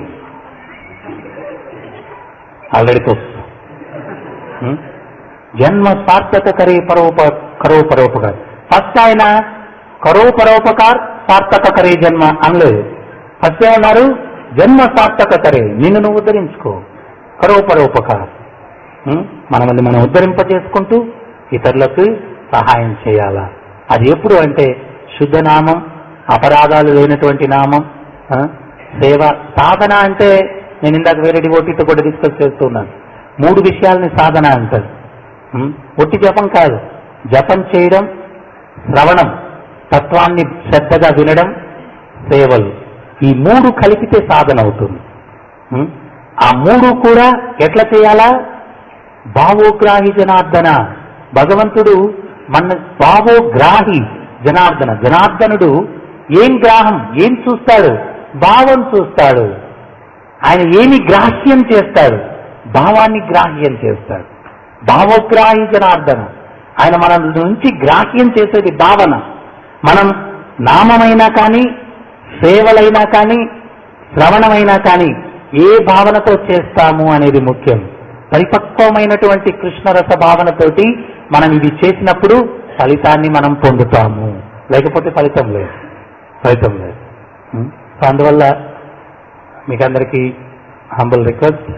ఆల్రెడీ తోస్తా ఉం? జన్మ సార్థక కరే పరోప కరో పరోపకార్ ఫస్ట్ ఆయన కరో పరోపకార్ సార్థక కరే జన్మ అనలేదు ఫస్ట్ ఏమన్నారు జన్మ సార్థక కరే నిన్ను నువ్వు ఉద్ధరించుకో కరో పరోపకార్ ఉం? మనల్ని మనం ఉద్ధరింపజేసుకుంటూ ఇతరులకు సహాయం చేయాలా అది ఎప్పుడు అంటే శుద్ధ నామం అపరాధాలు లేనటువంటి నామం ఆ? సేవ సాధన అంటే నేను ఇందాక వేరే డివోటీతో కూడా డిస్కస్ చేస్తున్నాను మూడు విషయాలని సాధన అంటారు ఉం? ఒట్టి జపం కాదు జపం చేయడం శ్రవణం తత్వాన్ని శ్రద్ధగా వినడం సేవలు ఈ మూడు కలిపితే సాధన అవుతుంది ఉం? ఆ మూడు కూడా ఎట్లా చేయాలా భావోగ్రాహి జనార్దన భగవంతుడు మన భావోగ్రాహి జనార్దన జనార్దనుడు ఏం గ్రాహం ఏం చూస్తాడు భావం చూస్తాడు ఆయన ఏమి గ్రాహ్యం చేస్తాడు భావాన్ని గ్రాహ్యం చేస్తాడు భావోగ్రాహి జనార్దన ఆయన మన నుంచి గ్రాహ్యం చేసేది భావన మనం నామమైనా కానీ సేవలైనా కానీ శ్రవణమైనా కానీ ఏ భావనతో చేస్తాము అనేది ముఖ్యం పరిపక్వమైనటువంటి కృష్ణరస భావనతోటి మనం ఇది చేసినప్పుడు ఫలితాన్ని మనం పొందుతాము లేకపోతే ఫలితం లేదు ఫలితం లేదు ఉం? సో అందువల్ల మీకు అందరికీ హంబల్ రిక్వెస్ట్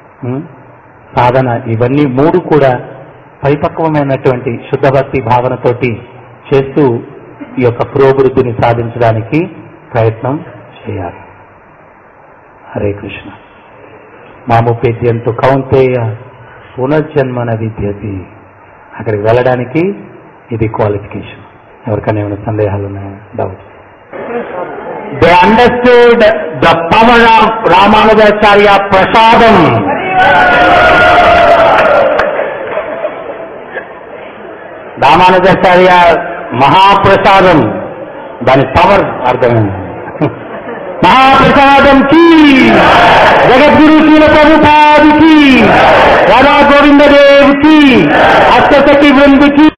సాధన ఇవన్నీ మూడు కూడా పరిపక్వమైనటువంటి శుద్ధ భక్తి భావనతోటి చేస్తూ ఈ యొక్క పురోభివృద్ధిని సాధించడానికి ప్రయత్నం చేయాలి హరే కృష్ణ మాముపేద్యంతో కౌంతేయ పునర్జన్మన విద్యతి అక్కడికి వెళ్ళడానికి ఇది క్వాలిఫికేషన్ ఎవరికైనా ఏమైనా సందేహాలు ఉన్నాయా doubt they understood the power of Ramanujacharya ప్రసాదం రామానుజాచార్య మహాప్రసాదం దాని పవర్ అర్థమైంది మహాప్రసాదం కి జగద్గురు శీల ప్రభుపాదికి రాధా గోవిందదేవ్ కి అష్టసఖి బృందికి